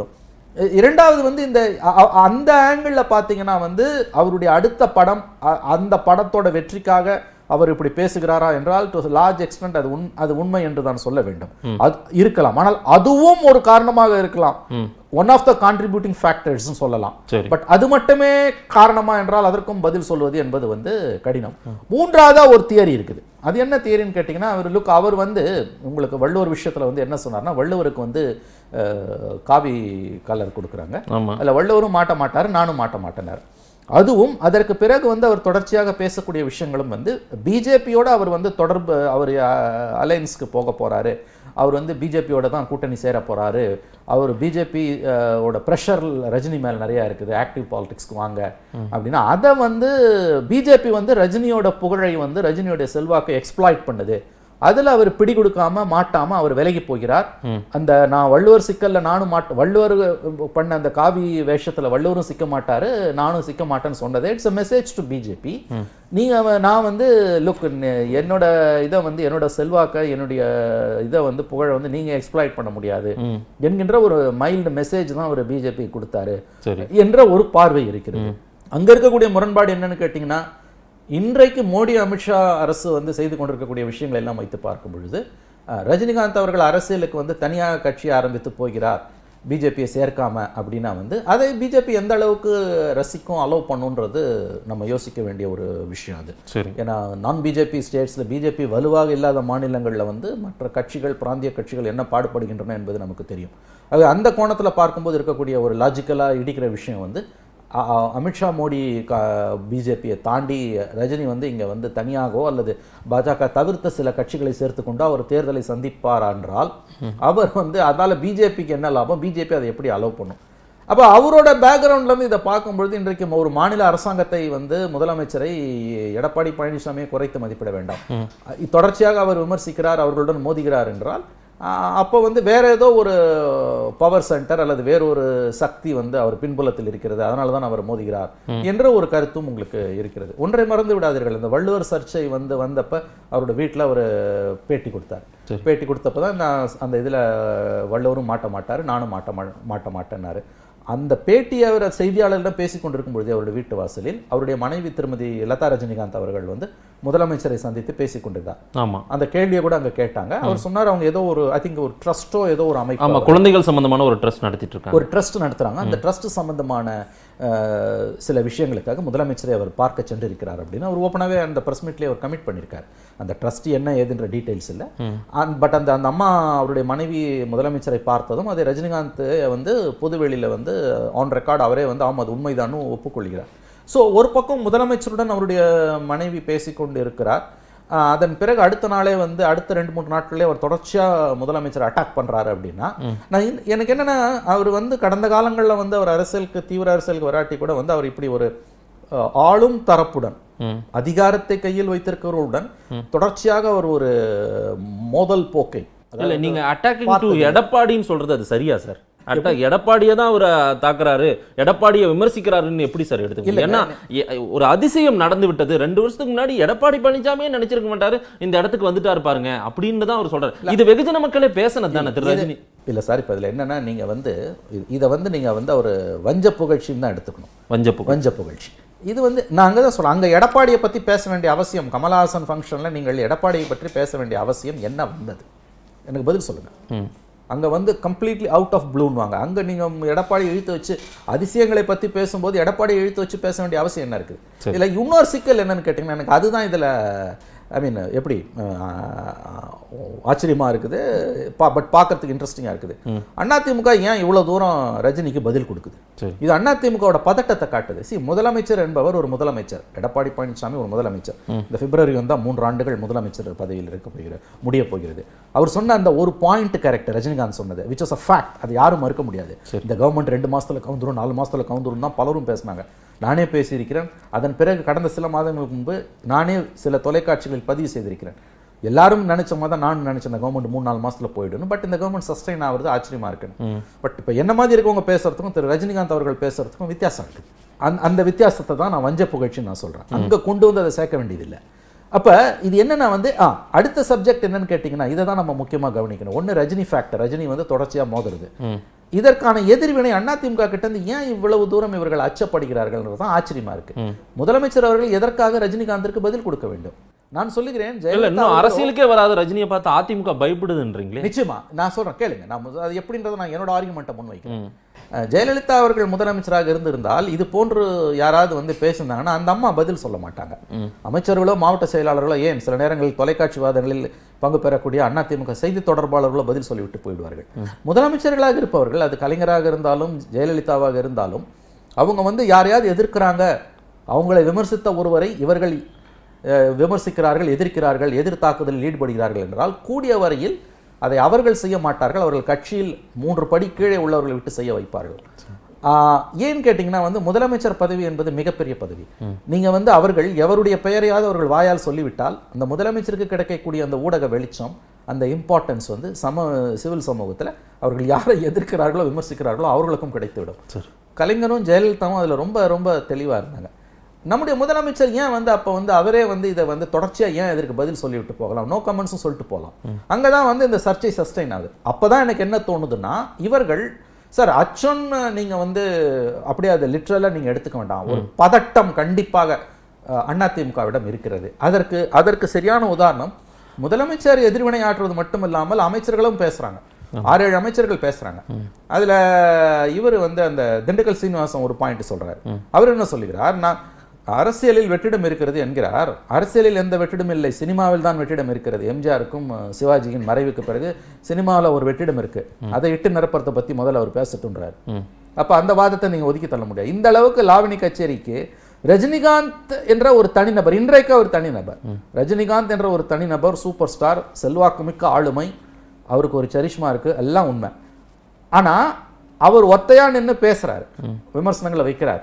இ- இரண்டாவது வந்து இந்த அ- அ- அந்த ஆங்கிள் பார்த்தீங்கன்னா வந்து அவருடைய அடுத்த படம் அ- அந்த படத்தோட வெற்றிக்காக அவர் இப்படி பேசுகிறாரா என்றால் டு லார்ஜ் எக்ஸ்டென்ட் அது உண் அது உண்மை என்று தான் சொல்ல வேண்டும் அது இருக்கலாம் ஆனால் அதுவும் ஒரு காரணமாக இருக்கலாம் one of the contributing factors சொல்லலாம் சரி பட் அது மட்டுமே காரணமா என்றால் அதற்கும் பதில் சொல்வது என்பது வந்து கடினம் மூன்றாவதா ஒரு தியரி இருக்குது அது என்ன தியரின்னு கேட்டிங்கன்னா அவர் லுக் அவர் வந்து உங்களுக்கு வள்ளுவர் விஷயத்துல வந்து என்ன சொன்னார்னா வள்ளுவருக்கு வந்து அஹ், காவி கலர் கொடுக்குறாங்க ஆமா அதில் வள்ளுவரும் மாட்ட மாட்டார் நானும் மாட்ட மாட்டேனார் அதுவும் அதற்கு பிறகு வந்து அவர் தொடர்ச்சியாக பேசக்கூடிய விஷயங்களும் வந்து பிஜேபியோட அவர் வந்து தொடர்பு அவர் அலையன்ஸ்க்கு போக போறாரு அவர் வந்து பிஜேபியோட தான் கூட்டணி சேர போறாரு அவர் பிஜேபி ஓட ப்ரெஷர் ரஜினி மேல் நிறைய இருக்குது ஆக்டிவ் பாலிடிக்ஸ்க்கு வாங்க அப்படின்னா அதை வந்து பிஜேபி வந்து ரஜினியோட புகழை வந்து ரஜினியோட செல்வாக்கை எக்ஸ்ப்ளாய்ட் பண்ணுது அதுல அவர் பிடி கொடுக்காம மாட்டாம அவர் விலகி போகிறார் அந்த நான் வள்ளுவர் சிக்கல்ல நானும் மாட்ட வள்ளுவர் பண்ண அந்த காவி வேஷத்துல வள்ளுவரும் சிக்க மாட்டாரு நானும் சிக்க மாட்டேன்னு சொன்னது it's a message to BJP நீங்க அவ- நான் வந்து லுக் என்னோட இதை வந்து என்னோட செல்வாக்க என்னுடைய இதை வந்து புகழை வந்து நீங்க எக்ஸ்ப்ளாய்ட் பண்ண முடியாது என்கின்ற ஒரு மைல்டு மெசேஜ் தான் அவர் பிஜேபி கொடுத்தாரு சரி என்ற ஒரு பார்வை இருக்கிறது அங்க இருக்கக்கூடிய முரண்பாடு என்னன்னு கேட்டிங்கன்னா இன்றைக்கு மோடி அமித்ஷா அரசு வந்து செய்து கொண்டிருக்கக்கூடிய விஷயங்களை எல்லாம் வைத்து பார்க்கும் பொழுது அஹ், ரஜினிகாந்த் அவர்கள் அரசியலுக்கு வந்து தனியாக கட்சி ஆரம்பித்து போகிறார் பிஜேபியை சேர்க்காம அப்படின்னா வந்து அதை பிஜேபி எந்த அளவுக்கு ரசிக்கும் அலோவ் பண்ணுன்றது நம்ம யோசிக்க வேண்டிய ஒரு விஷயம் அது சரி ஏன்னா நான் பிஜேபி ஸ்டேட்ஸில் பிஜேபி வலுவாக இல்லாத மாநிலங்களில் வந்து மற்ற கட்சிகள் பிராந்திய கட்சிகள் என்ன பாடுபடுகின்றன என்பது நமக்கு தெரியும் அது அந்த கோணத்தில் பார்க்கும்போது இருக்கக்கூடிய ஒரு லாஜிக்கலாக இடிக்கிற விஷயம் வந்து அ- அ- அமித்ஷா மோடி பிஜேபியை தாண்டி ரஜினி வந்து இங்கே வந்து தனியாகவோ அல்லது பாஜக தவிர்த்த சில கட்சிகளை சேர்த்து கொண்டு அவர் தேர்தலை சந்திப்பார் என்றால் அவர் வந்து அதால பிஜேபிக்கு என்ன லாபம் பிஜேபி அதை எப்படி அலோவ் பண்ணும் அப்போ அவரோட பேக்ரவுண்ட்ல இருந்து இதை பார்க்கும்பொழுது இன்றைக்கு ஒரு மாநில அரசாங்கத்தை வந்து முதலமைச்சரை எடப்பாடி பழனிசாமியை குறைத்து மதிப்பிட வேண்டாம் அஹ் தொடர்ச்சியாக அவர் விமர்சிக்கிறார் அவர்களுடன் மோதுகிறார் என்றால் அஹ் அப்போ வந்து வேற ஏதோ ஒரு பவர் சென்டர் அல்லது வேறொரு சக்தி வந்து அவர் பின்புலத்தில் இருக்கிறது அதனால தான் அவர் மோதுகிறார் என்ற ஒரு கருத்தும் உங்களுக்கு இருக்கிறது ஒன்றை மறந்து விடாதீர்கள் இந்த வள்ளுவர் சர்ச்சை வந்து வந்தப்ப அவரோட வீட்டில் அவர் பேட்டி கொடுத்தார் பேட்டி கொடுத்தப்ப தான் நான் அந்த இதில் வள்ளுவரும் மாட்ட மாட்டார் நானும் மாட்ட மா- மாட்ட மாட்டேன்னாரு அந்த பேட்டியை அவர் செய்தியாளர்களிடம் பேசிக் கொண்டிருக்கும் பொழுது அவருடைய வீட்டு வாசலில் அவருடைய மனைவி திருமதி லதா ரஜினிகாந்த் அவர்கள் வந்து முதலமைச்சரை சந்தித்து பேசிக் கொண்டிருந்தார் ஆமா அந்த கேள்வியை கூட அங்க கேட்டாங்க அவர் சொன்னார் அவங்க ஏதோ ஒரு ஐ திங்க் ஒரு ட்ரஸ்டோ ஏதோ ஒரு அமைப்பு ஆமா குழந்தைகள் சம்பந்தமான ஒரு ட்ரஸ்ட் நடத்திட்டு இருக்காங்க ஒரு ட்ரஸ்ட் நடத்துறாங்க அந்த ட்ரஸ்ட் சம்பந்தமான அஹ், சில விஷயங்களுக்காக முதலமைச்சரை அவர் பார்க்க சென்றிருக்கிறார் அப்படின்னு அவர் ஓப்பனாகவே அந்த ப்ரெஸ் மீட்லேயே அவர் கமிட் பண்ணியிருக்காரு அந்த ட்ரஸ்ட் என்ன ஏதுன்ற டீடைல்ஸ் இல்லை பட் அந்த அந்த அம்மா அவருடைய மனைவி முதலமைச்சரை பார்த்ததும் அதை ரஜினிகாந்த் வந்து பொதுவெளியில வந்து ஆன் ரெக்கார்ட் அவரே வந்து ஆமாம் அது உண்மைதான்னு ஒப்புக்கொள்கிறார் ஸோ ஒரு பக்கம் முதலமைச்சருடன் அவருடைய மனைவி பேசிக்கொண்டு இருக்கிறார் ஆஹ் அதன் பிறகு அடுத்த நாளே வந்து அடுத்த ரெண்டு மூணு நாட்களே அவர் தொடர்ச்சியா முதலமைச்சர் அட்டாக் பண்றாரு அப்படின்னா நான் இந்த- எனக்கு என்னன்னா அவர் வந்து கடந்த காலங்கள்ல வந்து அவர் அரசியலுக்கு தீவிர அரசியலுக்கு வராட்டி கூட வந்து அவர் இப்படி ஒரு ஆஹ், ஆளும் தரப்புடன் ம். அதிகாரத்தை கையில் வைத்திருக்கிறவருடன் தொடர்ச்சியாக அவர் ஒரு மோதல் போக்கை இல்ல நீங்க அட்டாக்கிங் டு எடப்பாடின்னு சொல்றது அது சரியா சார் அட்டாக் எடப்பாடியை தான் அவர் தாக்குறாரு எடப்பாடியை விமர்சிக்கிறாருன்னு எப்படி சார் எடுத்துக்கணும் ஏன்னா எ- ஒரு அதிசயம் நடந்து விட்டது ரெண்டு வருஷத்துக்கு முன்னாடி எடப்பாடி பழனிசாமியே நினைச்சிருக்க மாட்டாரு இந்த இடத்துக்கு வந்துட்டாரு பாருங்க அப்படின்னு தான் அவர் சொல்றாரு இது வெகுஜன மக்களே பேசினது தானே திரு ரஜினி இல்ல சார் இப்ப இதுல என்னன்னா நீங்க வந்து இது- இதை வந்து நீங்க வந்து ஒரு வஞ்ச புகழ்ச்சின்னு தான் எடுத்துக்கணும் வஞ்சப்பு வஞ்ச புகழ்ச்சி இது வந்து நான் அங்கே தான் சொல்றேன் அங்கே எடப்பாடியை பற்றி பேச வேண்டிய அவசியம் கமலஹாசன் ஃபங்க்ஷனில் நீங்கள் எடப்பாடியை பற்றி பேச வேண்டிய அவசியம் என்ன வந்தது எனக்கு பதில் சொல்லுங்க ம். அங்கே வந்து கம்ப்ளீட்லி அவுட் ஆஃப் ப்ளூன்வாங்க அங்கே நீங்கள் எடப்பாடி இழுத்து வச்சு அதிசயங்களை பற்றி பேசும்போது எடப்பாடி இழுத்து வச்சு பேச வேண்டிய அவசியம் என்ன இருக்குது இதில் இன்னொரு சிக்கல் என்னன்னு கேட்டிங்கன்னா எனக்கு அதுதான் இதில் ஐ மீன் எப்படி அஹ், ஆச்சரியமா இருக்குது பட் பார்க்கறதுக்கு இன்ட்ரெஸ்டிங்காக இருக்குது அதிமுக ஏன் இவ்வளோ தூரம் ரஜினிக்கு பதில் கொடுக்குது சரி. இது அதிமுகவோட பதட்டத்தை காட்டுது சி முதலமைச்சர் என்பவர் ஒரு முதலமைச்சர் எடப்பாடி பழனிசாமி ஒரு முதலமைச்சர் இந்த பிப்ரவரி வந்தால் மூன்று ஆண்டுகள் முதலமைச்சர் பதவியில் இருக்க போகிறது முடிய போகிறது அவர் சொன்ன அந்த ஒரு பாயிண்ட் கரெக்ட் ரஜினிகாந்த் சொன்னது விச் வாஸ் அ ஃபேக்ட் அது யாரும் மறுக்க முடியாது இந்த கவர்மெண்ட் ரெண்டு மாசத்துல கவுந்துரும் நாலு மாசத்துல கவுந்துரும் தான் பலரும் பேசினாங்க நானே பேசியிருக்கிறேன் அதன் பிறகு கடந்த சில மாதங்களுக்கு முன்பு நானே சில தொலைக்காட்சிகளில் பதிவு செய்திருக்கிறேன் எல்லாரும் நினைச்ச மாதிரி தான் நான் நினைச்சேன் இந்த கவர்மெண்ட் மூணு நாலு மாசத்துல போயிடும் பட் இந்த கவர்மெண்ட் சஸ்டைன் ஆகுறது ஆச்சரியமா இருக்கு பட் இப்போ என்ன மாதிரி இருக்கவங்க பேசுறதுக்கும் திரு ரஜினிகாந்த் அவர்கள் பேசுறதுக்கும் வித்தியாசம் இருக்கு அந்த அந்த வித்தியாசத்தை தான் நான் வஞ்ச புகழ்ச்சின்னு நான் சொல்றேன் அங்க கொண்டு வந்து அதை சேர்க்க வேண்டியதில்லை அப்ப இது என்னன்னா வந்து ஆ அடுத்த சப்ஜெக்ட் என்னன்னு கேட்டிங்கன்னா இதை தான் நம்ம முக்கியமா கவனிக்கணும் ஒண்ணு ரஜினி ஃபேக்டர் ரஜினி வந்து தொடர்ச்சியா மோதுறது இதற்கான எதிர்வினை அதிமுக கிட்ட இருந்து ஏன் இவ்வளவு தூரம் இவர்கள் அச்சப்படுகிறார்கள் தான் ஆச்சரியமா இருக்கு முதலமைச்சர் அவர்கள் எதற்காக ரஜினிகாந்திற்கு பதில் கொடுக்க வேண்டும் நான் சொல்லுகிறேன் இல்ல ஜெயலலிதா இன்னும் அவர்களோ- அரசியலுக்கே வராத ரஜினியை பார்த்து அதிமுக பயப்படுதுன்றீங்களே நிச்சயமா நான் சொல்றேன் கேளுங்க நான் முத- அது எப்படின்றத நான் என்னோட ஆர்குமெண்ட்டை முன்வைக்கிறேன் அஹ், ஜெயலலிதா அவர்கள் முதலமைச்சராக இருந்திருந்தால் இது போன்று யாராவது வந்து பேசியிருந்தாங்கன்னா அந்த அம்மா பதில் சொல்ல மாட்டாங்க அமைச்சர்களோ மாவட்ட செயலாளர்களோ ஏன் சில நேரங்களில் தொலைக்காட்சி வாதங்களில் பங்கு பெறக்கூடிய அதிமுக செய்தி தொடர்பாளர்களோ பதில் சொல்லிவிட்டு போயிடுவார்கள் முதலமைச்சர்களாக இருப்பவர்கள் அது கலைஞராக இருந்தாலும் ஜெயலலிதாவாக இருந்தாலும் அவங்க வந்து யாரையாவது எதிர்க்கிறாங்க அவங்களை விமர்சித்த ஒருவரை இவர்கள் அஹ், விமர்சிக்கிறார்கள் எதிர்க்கிறார்கள் எதிர் தாக்குதலில் ஈடுபடுகிறார்கள் என்றால் கூடிய வரையில் அதை அவர்கள் செய்ய மாட்டார்கள் அவர்கள் கட்சியில் மூன்று படி கீழே உள்ளவர்களை விட்டு செய்ய வைப்பார்கள் ஆஹ், ஏன் கேட்டிங்கன்னா வந்து முதலமைச்சர் பதவி என்பது மிகப்பெரிய பதவி நீங்க வந்து அவர்கள் எவருடைய பெயரையாவது அவர்கள் வாயால் சொல்லிவிட்டால் அந்த முதலமைச்சருக்கு கிடைக்கக்கூடிய அந்த ஊடக வெளிச்சம் அந்த இம்பார்ட்டன்ஸ் வந்து சம சிவில் சமூகத்தில் அவர்கள் யாரை எதிர்க்கிறார்களோ விமர்சிக்கிறார்களோ அவர்களுக்கும் கிடைத்துவிடும் கலைஞரும் ஜெயலலிதாவும் அதில் ரொம்ப ரொம்ப தெளிவாக இருந்தாங்க நம்முடைய முதலமைச்சர் ஏன் வந்து அப்போ வந்து அவரே வந்து இதை வந்து தொடர்ச்சியாக ஏன் இதற்கு பதில் சொல்லிவிட்டு போகலாம் நோ கமெண்ட்ஸும் சொல்லிட்டு போகலாம் அங்கே தான் வந்து இந்த சர்ச்சை சஸ்டைன் ஆகுது அப்போ தான் எனக்கு என்ன தோணுதுன்னா இவர்கள் சார் அச்சொன்னு நீங்கள் வந்து அப்படியே அதை லிட்ரலாக நீங்கள் எடுத்துக்க வேண்டாம் ஒரு பதட்டம் கண்டிப்பாக அஹ், அதிமுகவிடம் இருக்கிறது அதற்கு அதற்கு சரியான உதாரணம் முதலமைச்சர் எதிர்வினை ஆற்றுவது மட்டும் இல்லாமல் அமைச்சர்களும் பேசுறாங்க ஆறு ஏழு அமைச்சர்கள் பேசுறாங்க அதுல இவர் வந்து அந்த திண்டுக்கல் சீனிவாசன் ஒரு பாயிண்ட் சொல்றாரு அவர் என்ன சொல்லுகிறார் நான் அரசியலில் வெற்றிடம் இருக்கிறது என்கிறார் அரசியலில் எந்த வெற்றிடம் இல்லை சினிமாவில் தான் வெற்றிடம் இருக்கிறது எம்ஜிஆருக்கும் அஹ், சிவாஜியின் மறைவுக்கு பிறகு சினிமாவில் ஒரு வெற்றிடம் இருக்கு அதை இட்டு நிரப்புறதை பத்தி முதல்ல அவர் பேசட்டுன்றார் அப்ப அந்த வாதத்தை நீங்க ஒதுக்கி தள்ள முடியாது இந்த அளவுக்கு லாவணி கச்சேரிக்கு ரஜினிகாந்த் என்ற ஒரு தனிநபர் இன்றைக்கு ஒரு தனிநபர் ரஜினிகாந்த் என்ற ஒரு தனிநபர் சூப்பர் ஸ்டார் செல்வாக்குமிக்க ஆளுமை அவருக்கு ஒரு சரிஷ்மா இருக்கு எல்லாம் உண்மை ஆனா அவர் ஒத்தையா நின்னு பேசுறாரு விமர்சனங்களை வைக்கிறார்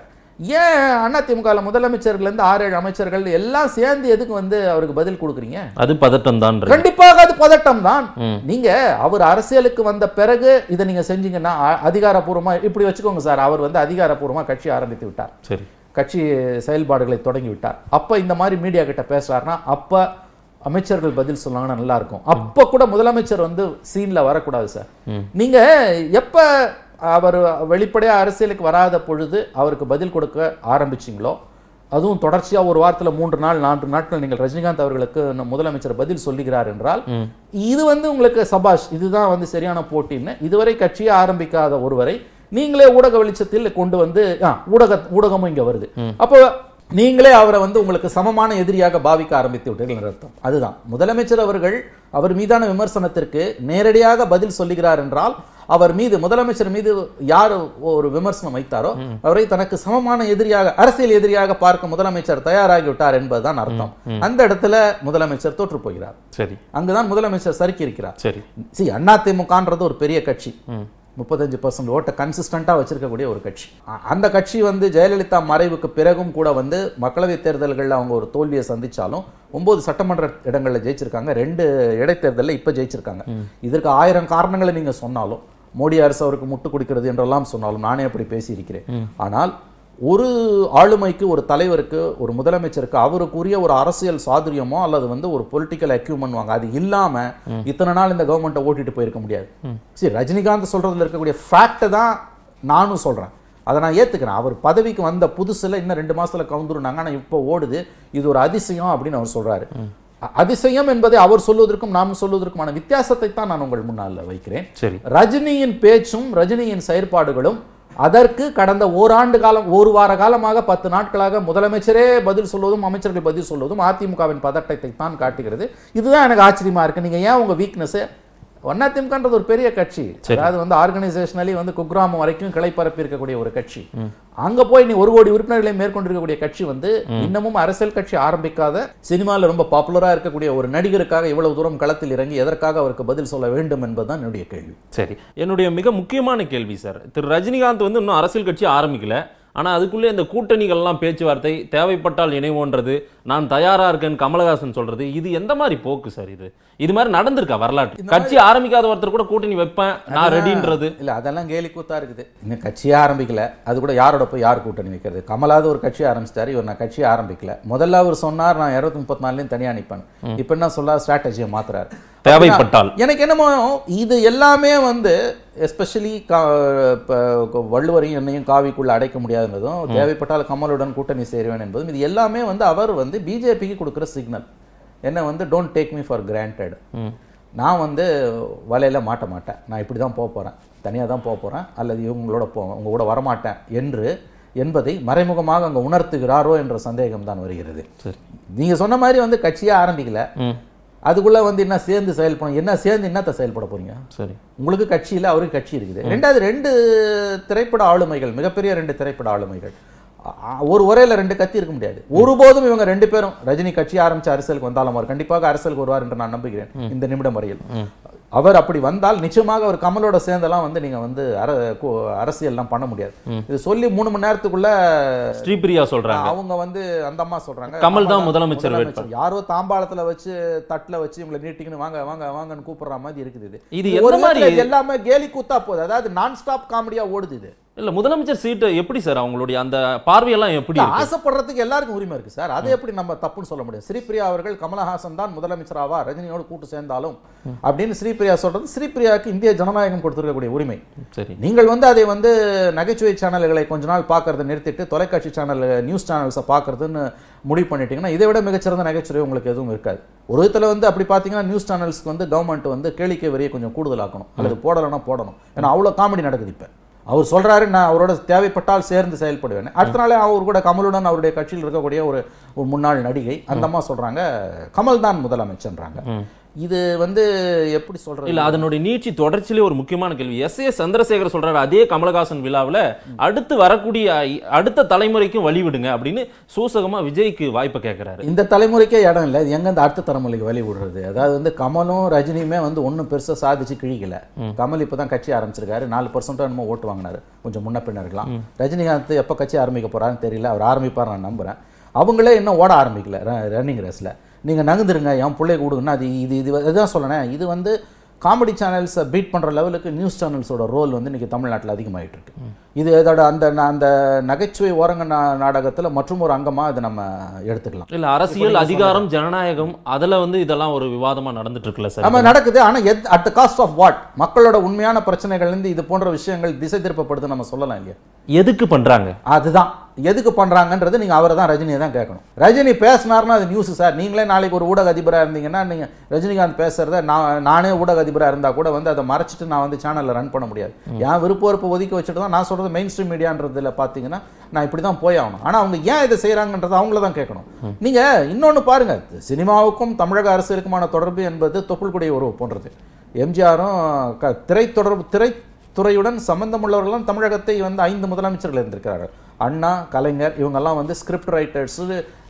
ஏன் அதிமுக முதலமைச்சர்கள் இருந்து ஆறு ஏழு அமைச்சர்கள் எல்லாம் சேர்ந்து எதுக்கு வந்து அவருக்கு பதில் கொடுக்குறீங்க அது பதட்டம் தான் கண்டிப்பாக அது பதட்டம் தான் நீங்க அவர் அரசியலுக்கு வந்த பிறகு இதை நீங்க செஞ்சீங்கன்னா அ- அதிகாரப்பூர்வமா இப்படி வச்சுக்கோங்க சார் அவர் வந்து அதிகாரப்பூர்வமா கட்சி ஆரம்பித்து விட்டார் சரி கட்சி செயல்பாடுகளை தொடங்கி விட்டார் அப்ப இந்த மாதிரி மீடியா கிட்ட பேசுறாருன்னா அப்ப அமைச்சர்கள் பதில் சொன்னாங்கன்னா நல்லா இருக்கும் அப்ப கூட முதலமைச்சர் வந்து சீன்ல வரக்கூடாது சார் நீங்க எப்ப அவர் வெளிப்படையா அரசியலுக்கு வராத பொழுது அவருக்கு பதில் கொடுக்க ஆரம்பிச்சீங்களோ அதுவும் தொடர்ச்சியா ஒரு வாரத்துல மூன்று நாள் நான்கு நாட்கள் நீங்கள் ரஜினிகாந்த் அவர்களுக்கு நம் முதலமைச்சர் பதில் சொல்லுகிறார் என்றால் இது வந்து உங்களுக்கு சபாஷ் இதுதான் வந்து சரியான போட்டின்னு இதுவரை கட்சியே ஆரம்பிக்காத ஒருவரை நீங்களே ஊடக வெளிச்சத்தில் கொண்டு வந்து ஆ, ஊடக ஊடகமும் இங்க வருது அப்போ நீங்களே அவரை வந்து உங்களுக்கு சமமான எதிரியாக பாவிக்க ஆரம்பித்து விட்டீர்கள் என்று அர்த்தம் அதுதான் முதலமைச்சர் அவர்கள் அவர் மீதான விமர்சனத்திற்கு நேரடியாக பதில் சொல்லுகிறார் என்றால் அவர் மீது முதலமைச்சர் மீது யார் ஒரு விமர்சனம் வைத்தாரோ அவரை தனக்கு சமமான எதிரியாக அரசியல் எதிரியாக பார்க்க முதலமைச்சர் தயாராகிவிட்டார் என்பதுதான் அர்த்தம் அந்த இடத்துல முதலமைச்சர் தோற்று போகிறார் சரி அங்குதான் முதலமைச்சர் சறுக்கி இருக்கிறார் சரி சி அதிமுகன்றது ஒரு பெரிய கட்சி முப்பத்தஞ்சு பர்சன்ட் ஓட்டை கன்சிஸ்டண்ட்டாக வச்சிருக்கக்கூடிய ஒரு கட்சி அ- அந்த கட்சி வந்து ஜெயலலிதா மறைவுக்கு பிறகும் கூட வந்து மக்களவைத் தேர்தல்களில் அவங்க ஒரு தோல்வியை சந்திச்சாலும் ஒன்பது சட்டமன்ற இடங்களில் ஜெயிச்சிருக்காங்க ரெண்டு இடைத்தேர்தலில் இப்போ ஜெயிச்சிருக்காங்க இதற்கு ஆயிரம் காரணங்களை நீங்க சொன்னாலும் மோடி அரசு அவருக்கு முட்டு கொடுக்கிறது என்றெல்லாம் சொன்னாலும் நானே அப்படி பேசியிருக்கிறேன் ஆனால் ஒரு ஆளுமைக்கு ஒரு தலைவருக்கு ஒரு முதலமைச்சருக்கு அவருக்குரிய ஒரு அரசியல் சாதுரியமோ அல்லது வந்து ஒரு பொலிட்டிக்கல் அக்யூமெண்ட் வாங்க அது இல்லாம இத்தனை நாள் இந்த கவர்மெண்ட்டை ஓட்டிட்டு போயிருக்க முடியாது சரி ரஜினிகாந்த் சொல்றதுல இருக்கக்கூடிய ஃபேக்டை தான் நானும் சொல்றேன் அதை நான் ஏத்துக்கிறேன் அவர் பதவிக்கு வந்த புதுசுல இன்னும் ரெண்டு மாசத்துல கவுந்துருனாங்க ஆனா இப்போ ஓடுது இது ஒரு அதிசயம் அப்படின்னு அவர் சொல்றாரு அ- அதிசயம் என்பதை அவர் சொல்வதற்கும் நாம் சொல்வதற்குமான வித்தியாசத்தை தான் நான் உங்கள் முன்னால் வைக்கிறேன் சரி ரஜினியின் பேச்சும் ரஜினியின் செயற்பாடுகளும் அதற்கு கடந்த ஓராண்டு காலம் ஒரு வார காலமாக பத்து நாட்களாக முதலமைச்சரே பதில் சொல்வதும் அமைச்சர்கள் பதில் சொல்வதும் அதிமுகவின் பதட்டத்தை தான் காட்டுகிறது இதுதான் எனக்கு ஆச்சரியமா இருக்கு நீங்க ஏன் உங்க வீக்னஸ் அதிமுகன்றது ஒரு பெரிய கட்சி அதாவது வந்து ஆர்கனைசேஷனலி வந்து குக்ராமம் வரைக்கும் கிளை பரப்பி இருக்கக்கூடிய ஒரு கட்சி அங்க போய் நீ ஒரு கோடி உறுப்பினர்களை மேற்கொண்டிருக்கக்கூடிய கட்சி வந்து இன்னமும் அரசியல் கட்சி ஆரம்பிக்காத சினிமாவில் ரொம்ப பாப்புலரா இருக்கக்கூடிய ஒரு நடிகருக்காக இவ்வளவு தூரம் களத்தில் இறங்கி எதற்காக அவருக்கு பதில் சொல்ல வேண்டும் என்பதுதான் என்னுடைய கேள்வி சரி என்னுடைய மிக முக்கியமான கேள்வி சார் திரு ரஜினிகாந்த் வந்து இன்னும் அரசியல் கட்சி ஆரம்பிக்கல ஆனா அதுக்குள்ளே இந்த கூட்டணிகள்லாம் பேச்சுவார்த்தை தேவைப்பட்டால் இணைவோன்றது நான் தயாரா இருக்கேன்னு கமலஹாசன் சொல்றது இது எந்த மாதிரி போக்கு சார் இது இது மாதிரி நடந்திருக்கா வரலாற்று கட்சி ஆரம்பிக்காத ஒருத்தர் கூட கூட்டணி வைப்பேன் நான் ரெடின்றது இல்ல அதெல்லாம் கேலி கூத்தா இருக்குது இன்னும் கட்சியே ஆரம்பிக்கல அது கூட யாரோட போய் யார் கூட்டணி வைக்கிறது கமலாவது ஒரு கட்சி ஆரம்பிச்சிட்டாரு இவர் நான் கட்சியே ஆரம்பிக்கல முதல்ல அவர் சொன்னார் நான் இருநூத்தி முப்பத்தி நாலுலையும் தனியா நிப்பேன் இப்ப என்ன சொல்ல ஸ்ட்ராட்டஜியை மாத்துறாரு தேவைப்பட்டால் எனக்கு என்னமோ இது எல்லாமே வந்து எஸ்பெஷலி வள்ளுவரையும் என்னையும் காவிக்குள்ள அடைக்க முடியாதுன்றதும் தேவைப்பட்டால் கமலுடன் கூட்டணி சேருவேன் என்பதும் இது எல்லாமே வந்து அவர் வந்து பிஜேபிக்கு கொடுக்குற சிக்னல் என்ன வந்து don't take me for granted நான் வந்து வலையில மாட்ட மாட்டேன் நான் இப்படி தான் போக போகிறேன் தனியாக தான் போக போகிறேன் அல்லது இவங்களோட போ உங்க கூட வரமாட்டேன் என்று என்பதை மறைமுகமாக அங்கே உணர்த்துகிறாரோ என்ற சந்தேகம் தான் வருகிறது சரி நீங்க சொன்ன மாதிரி வந்து கட்சியே ஆரம்பிக்கல ம் அதுக்குள்ள வந்து என்ன சேர்ந்து செயல்படும் என்ன சேர்ந்து என்னத்த செயல்பட போறீங்க சரி உங்களுக்கு கட்சி இல்ல அவருக்கு கட்சி இருக்குது ரெண்டாவது ரெண்டு திரைப்பட ஆளுமைகள் மிகப்பெரிய ரெண்டு திரைப்பட ஆளுமைகள் அ- ஒரு உரையில ரெண்டு கத்தி இருக்க முடியாது ஒருபோதும் இவங்க ரெண்டு பேரும் ரஜினி கட்சி ஆரம்பிச்சு அரசியலுக்கு வந்தாலும் அவர் கண்டிப்பாக அரசியலுக்கு வருவார் என்று நான் நம்புகிறேன் இந்த நிமிடம் வரையில் அவர் அப்படி வந்தால் நிச்சயமாக அவர் கமலோட சேர்ந்தெல்லாம் வந்து நீங்க வந்து அர கு- அரசியல்லாம் பண்ண முடியாது இது சொல்லி மூணு மணி நேரத்துக்குள்ள ஸ்ரீபிரியா சொல்றாங்க அவங்க வந்து அந்த அம்மா சொல்றாங்க கமல் தான் முதலமைச்சர் முதலமைச்சர். யாரோ தாம்பாளத்துல வச்சு தட்டுல வச்சு இவங்களை நீட்டிங்கன்னு வாங்க வாங்க வாங்கன்னு கூப்பிடுற மாதிரி இருக்குது இது இது ஒரு எந்த மாதிரி விதத்துல இது எல்லாமே கேலி கூத்தா போகுது அதாவது நான் ஸ்டாப் காமெடியா ஓடுது இது இல்ல முதலமைச்சர் சீட்டு எப்படி சார் அவங்களுடைய அந்த பார்வையெல்லாம் எப்படி இருக்கு ஆசைப்படுறதுக்கு எல்லாருக்கும் உரிமை இருக்கு சார் அதை எப்படி நம்ம தப்புன்னு சொல்ல முடியும் ஸ்ரீபிரியா அவர்கள் கமலஹாசன் தான் முதலமைச்சர் ஆவா ரஜினியோடு கூட்டு சேர்ந்தாலும் அப்படின்னு ஸ்ரீபிரியா சொல்றது ஸ்ரீபிரியாவுக்கு இந்திய ஜனநாயகம் கொடுத்திருக்கக்கூடிய உரிமை சரி நீங்கள் வந்து அதை வந்து நகைச்சுவை சேனல்களை கொஞ்ச நாள் பார்க்கறத நிறுத்திட்டு தொலைக்காட்சி சேனல் நியூஸ் சேனல்ஸை பார்க்கறதுன்னு முடிவு பண்ணிட்டீங்கன்னா இதை விட மிகச்சிறந்த நகைச்சுவை உங்களுக்கு எதுவும் இருக்காது ஒரு விதத்தில் வந்து அப்படி பார்த்தீங்கன்னா நியூஸ் சேனல்ஸ்க்கு வந்து கவர்மெண்ட் வந்து கேளிக்கை வரியை கொஞ்சம் கூடுதலாக்கணும் அல்லது போடலைன்னா போடணும் ஏன்னா அவ்வளோ காமெடி நடக்குது இப்போ அவர் சொல்றாரு நான் அவரோட தேவைப்பட்டால் சேர்ந்து செயல்படுவேன் அடுத்த நாளே அவர் கூட கமலுடன் அவருடைய கட்சியில் இருக்கக்கூடிய ஒரு ஒரு முன்னாள் நடிகை அந்த அம்மா சொல்றாங்க கமல் தான் முதலமைச்சர்ன்றாங்க இது வந்து எப்படி சொல்றது இல்ல அதனுடைய நீட்சி தொடர்ச்சியிலே ஒரு முக்கியமான கேள்வி எஸ் ஏ சந்திரசேகர் சொல்றாரு அதே கமலஹாசன் விழாவுல அடுத்து வரக்கூடிய ஐ- அடுத்த தலைமுறைக்கும் வழி விடுங்க அப்படின்னு சூசகமா விஜய்க்கு வாய்ப்பை கேட்கிறாரு இந்த தலைமுறைக்கே இடம் இல்லை இது எங்க இந்த அடுத்த தலைமுறைக்கு வழி விடுறது அதாவது வந்து கமலும் ரஜினியுமே வந்து ஒன்றும் பெருசா சாதிச்சு கிழிக்கல கமல் இப்பதான் கட்சி ஆரம்பிச்சிருக்காரு நாலு பர்சன்ட் என்னமோ ஓட்டு வாங்கினாரு கொஞ்சம் முன்ன பின்ன இருக்கலாம் ரஜினிகாந்த் எப்போ கட்சி ஆரம்பிக்க போறாருன்னு தெரியல அவர் ஆரம்பிப்பார் நான் நம்புறேன் அவங்களே இன்னும் ஓட ஆரம்பிக்கல ரன்னிங் ரேஸ்ல நீங்க நகர்ந்துருங்க என் பிள்ளைக்கு கொடுங்கன்னா அது இது இது இதுதான் சொல்லணேன் இது வந்து காமெடி சேனல்ஸை பீட் பண்ற லெவலுக்கு நியூஸ் சேனல்ஸோட ரோல் வந்து இன்னைக்கு தமிழ்நாட்டில் அதிகமாயிட்டு இருக்கு இது இதோட அந்த அந்த நகைச்சுவை ஓரங்க நா- நாடகத்துல மற்றும் ஒரு அங்கமா இதை நம்ம எடுத்துக்கலாம் இல்ல அரசியல் அதிகாரம் ஜனநாயகம் அதுல வந்து இதெல்லாம் ஒரு விவாதமா நடந்துட்டு இருக்குல்ல சார் நம்ம நடக்குது ஆனா எத் at the cost of what மக்களோட உண்மையான பிரச்சனைகள் இருந்து இது போன்ற விஷயங்கள் திசை திருப்பப்படுது நம்ம சொல்லலாம் இல்லையா எதுக்கு பண்றாங்க அதுதான் எதுக்கு பண்றாங்கன்றது நீங்க அவரை தான் ரஜினியை தான் கேட்கணும் ரஜினி பேசினார்னா அது நியூஸ் சார் நீங்களே நாளைக்கு ஒரு ஊடக அதிபரா இருந்தீங்கன்னா நீங்க ரஜினிகாந்த் பேசுறத நான் நானே ஊடக அதிபரா இருந்தா கூட வந்து அதை மறைச்சிட்டு நான் வந்து சேனல்ல ரன் பண்ண முடியாது என் விருப்ப வெறுப்பு ஒதுக்கி வச்சுட்டு தான் நான் சொல்றது மெயின் ஸ்ட்ரீம் மீடியான்றதுல பாத்தீங்கன்னா நான் இப்படி தான் போய் ஆகணும் ஆனா அவங்க ஏன் இதை செய்றாங்கன்றதை அவங்கள தான் கேட்கணும் நீங்க இன்னொன்னு பாருங்க சினிமாவுக்கும் தமிழக அரசியலுக்குமான தொடர்பு என்பது தொப்புள்குடி உறவு போன்றது எம்ஜிஆரும் க- திரைத்தொடர்பு திரை துறையுடன் சம்பந்தமுள்ளவர்களும் தமிழகத்தை வந்து ஐந்து முதலமைச்சர்கள் இருந்திருக்கிறார்கள் அண்ணா கலைஞர் இவங்கெல்லாம் வந்து ஸ்கிரிப்ட் ரைட்டர்ஸ்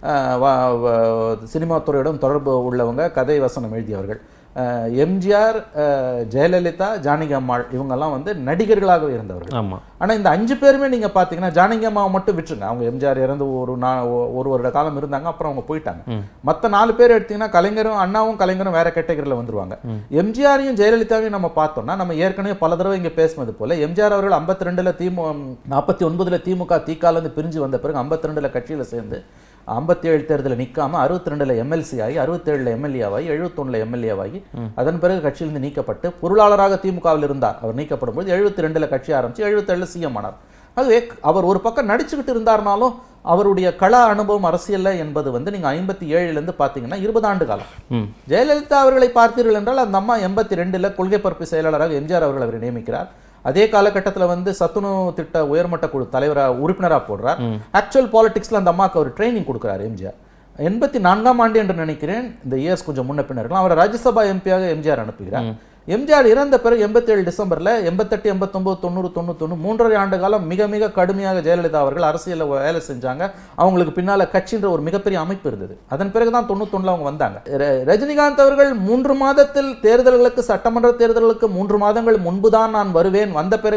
சினிமா துறையுடன் தொடர்பு உள்ளவங்க கதை வசனம் எழுதியவர்கள் அஹ், எம்ஜிஆர் அஹ், ஜெயலலிதா ஜானகி அம்மாள் இவங்கெல்லாம் வந்து நடிகர்களாக இருந்தவர்கள் ஆமா ஆனா இந்த அஞ்சு பேருமே நீங்க பாத்தீங்கன்னா ஜானகி அம்மாவை மட்டும் விட்டுருங்க அவங்க எம்ஜிஆர் இறந்து ஒரு நா ஒ- ஒரு வருட காலம் இருந்தாங்க அப்புறம் அவங்க போயிட்டாங்க மத்த நாலு பேர் எடுத்தீங்கன்னா கலைஞரும் அண்ணாவும் கலைஞரும் வேற கேட்டகரியில் வந்துருவாங்க எம்ஜிஆரையும் ஜெயலலிதாவையும் நம்ம பார்த்தோம்னா நம்ம ஏற்கனவே பல தடவை இங்க பேசினது போல எம்ஜிஆர் அவர்கள் 52 ரெண்டுல திமு நாற்பத்தி ஒன்பதுல திமுக திகால இருந்து பிரிஞ்சு வந்த பிறகு 52 ரெண்டுல கட்சியில சேர்ந்து ஐம்பத்தி ஏழு தேர்தலில் நிக்காம அறுபத்தி ரெண்டுல எம்எல்சி ஆகி அறுபத்தேழுல எம்எல்ஏவாகி எழுபத்தொன்னுல எம்எல்ஏவாகி அதன் பிறகு கட்சியிலிருந்து நீக்கப்பட்டு பொருளாளராக திமுகவில் இருந்தார் அவர் நீக்கப்படும் போது எழுபத்தி ரெண்டுல கட்சி ஆரம்பிச்சு எழுபத்தேழுல சிஎம் ஆனார் ஆகவே அவர் ஒரு பக்கம் நடிச்சுக்கிட்டு இருந்தார்னாலும் அவருடைய கள அனுபவம் அரசியல்ல என்பது வந்து நீங்க ஐம்பத்தி ஏழுல இருந்து பாத்தீங்கன்னா இருபது ஆண்டு காலம் ம் ஜெயலலிதா அவர்களை பார்த்தீர்கள் என்றால் அந்த அம்மா எண்பத்தி ரெண்டுல கொள்கை பரப்பு செயலாளராக எம்ஜிஆர் அவர்கள் அவரை நியமிக்கிறார் அதே காலகட்டத்துல வந்து சத்துணவு திட்ட உயர்மட்ட குழு தலைவராக உறுப்பினரா போடுறார் ஆக்சுவல் பாலிடிக்ஸ்ல அந்த அம்மாவுக்கு அவர் ட்ரைனிங் கொடுக்குறாரு எம்ஜிஆர் எண்பத்தி நான்காம் ஆண்டு என்று நினைக்கிறேன் இந்த இயர்ஸ் கொஞ்சம் முன்ன பின்ன இருக்கலாம் அவரை ராஜ்யசபா எம்பியாக எம்ஜிஆர் அனுப்புகிறார் எம்ஜிஆர் இறந்த பிறகு எண்பத்தேழு டிசம்பர்ல எண்பத்தெட்டு எண்பத்தொன்பது தொண்ணூறு தொண்ணூத்தொன்று மூன்றரை ஆண்டு காலம் மிக மிக கடுமையாக ஜெயலலிதா அவர்கள் அரசியல்ல வேலை செஞ்சாங்க அவங்களுக்கு பின்னால கட்சின்ற ஒரு மிகப்பெரிய அமைப்பு இருந்தது அதன் பிறகுதான் தொண்ணூத்தொன்னுல அவங்க வந்தாங்க ர- ரஜினிகாந்த் அவர்கள் மூன்று மாதத்தில் தேர்தல்களுக்கு சட்டமன்ற தேர்தல்களுக்கு மூன்று மாதங்கள் முன்புதான் நான் வருவேன் வந்த பிறகு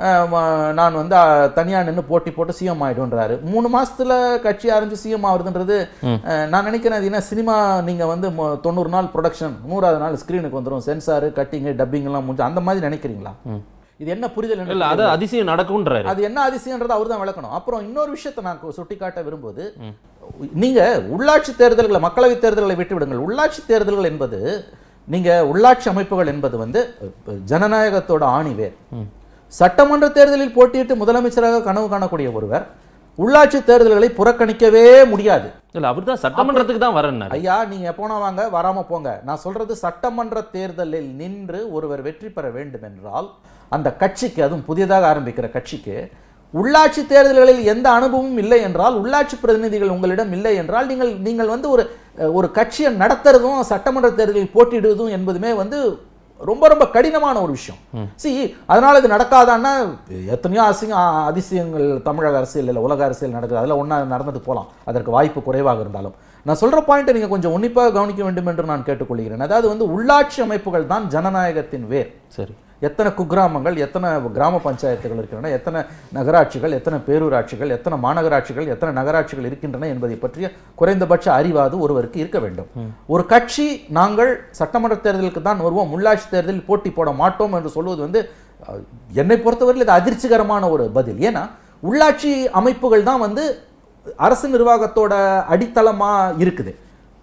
அஹ், ம- நான் வந்து அஹ், தனியா நின்று போட்டி போட்டு சிஎம் ஆயிடுன்றாரு மூணு மாசத்துல கட்சி ஆரம்பிச்சு சிஎம் ஆகுறதுன்றது அஹ், நான் நினைக்கிறேன் அது என்ன சினிமா நீங்க வந்து மொ- தொண்ணூறு நாள் ப்ரொடக்ஷன் நூறாவது நாள் ஸ்க்ரீனுக்கு வந்துரும் சென்சார் கட்டிங்கு டப்பிங் எல்லாம் முடிஞ்சு அந்த மாதிரி நினைக்கிறீங்களா இது என்ன புரிதல் எனக்கு இல்ல அது அதிசயம் நடக்கும்ன்றாரு அது என்ன அதிசயம்ன்றதை அவர் தான் விளக்கணும் அப்புறம் இன்னொரு விஷயத்தை நான் சுட்டிக்காட்ட விரும்புவது நீங்க உள்ளாட்சி தேர்தல்களை மக்களவை தேர்தல்களை விட்டு விடுங்கள் உள்ளாட்சி தேர்தல்கள் என்பது நீங்க உள்ளாட்சி அமைப்புகள் என்பது வந்து அஹ், ஜனநாயகத்தோட ஆணிவேர் சட்டமன்ற தேர்தலில் போட்டியிட்டு முதலமைச்சராக கனவு காணக்கூடிய ஒருவர் உள்ளாட்சி தேர்தல்களை புறக்கணிக்கவே முடியாது இல்ல அவர் தான் சட்டமன்றத்துக்கு தான் வரேன்னாரு ஐயா நீங்க போனா வாங்க வராம போங்க நான் சொல்றது சட்டமன்ற தேர்தலில் நின்று ஒருவர் வெற்றி பெற வேண்டும் என்றால் அந்த கட்சிக்கு அதுவும் புதியதாக ஆரம்பிக்கிற கட்சிக்கு உள்ளாட்சி தேர்தல்களில் எந்த அனுபவமும் இல்லை என்றால் உள்ளாட்சி பிரதிநிதிகள் உங்களிடம் இல்லை என்றால் நீங்கள் நீங்கள் வந்து ஒரு அஹ், ஒரு கட்சியை நடத்துறதும் சட்டமன்ற தேர்தலில் போட்டியிடுவதும் என்பதுமே வந்து ரொம்ப ரொம்ப கடினமான ஒரு விஷயம் சி அதனால இது நடக்காதான்னா எத்தனையோ அசிங்க அ- அதிசயங்கள் தமிழக அரசியல் இல்லை உலக அரசியல் நடக்குது அதில் ஒன்றா நடந்துட்டு போகலாம் அதற்கு வாய்ப்பு குறைவாக இருந்தாலும் நான் சொல்ற பாயிண்ட்டை நீங்க கொஞ்சம் உன்னிப்பாக கவனிக்க வேண்டும் என்று நான் கேட்டுக்கொள்கிறேன் அதாவது வந்து உள்ளாட்சி அமைப்புகள் தான் ஜனநாயகத்தின் வேர் சரி எத்தனை குக்கிராமங்கள் எத்தனை கிராம பஞ்சாயத்துகள் இருக்கின்றன எத்தனை நகராட்சிகள் எத்தனை பேரூராட்சிகள் எத்தனை மாநகராட்சிகள் எத்தனை நகராட்சிகள் இருக்கின்றன என்பதை பற்றிய குறைந்தபட்ச அறிவாது ஒருவருக்கு இருக்க வேண்டும் ஒரு கட்சி நாங்கள் சட்டமன்ற தேர்தலுக்கு தான் வருவோம் உள்ளாட்சி தேர்தலில் போட்டி போட மாட்டோம் என்று சொல்வது வந்து அஹ், என்னை பொறுத்தவரையில் இது அதிர்ச்சிகரமான ஒரு பதில் ஏன்னா உள்ளாட்சி அமைப்புகள் தான் வந்து அரசு நிர்வாகத்தோட அடித்தளமா இருக்குது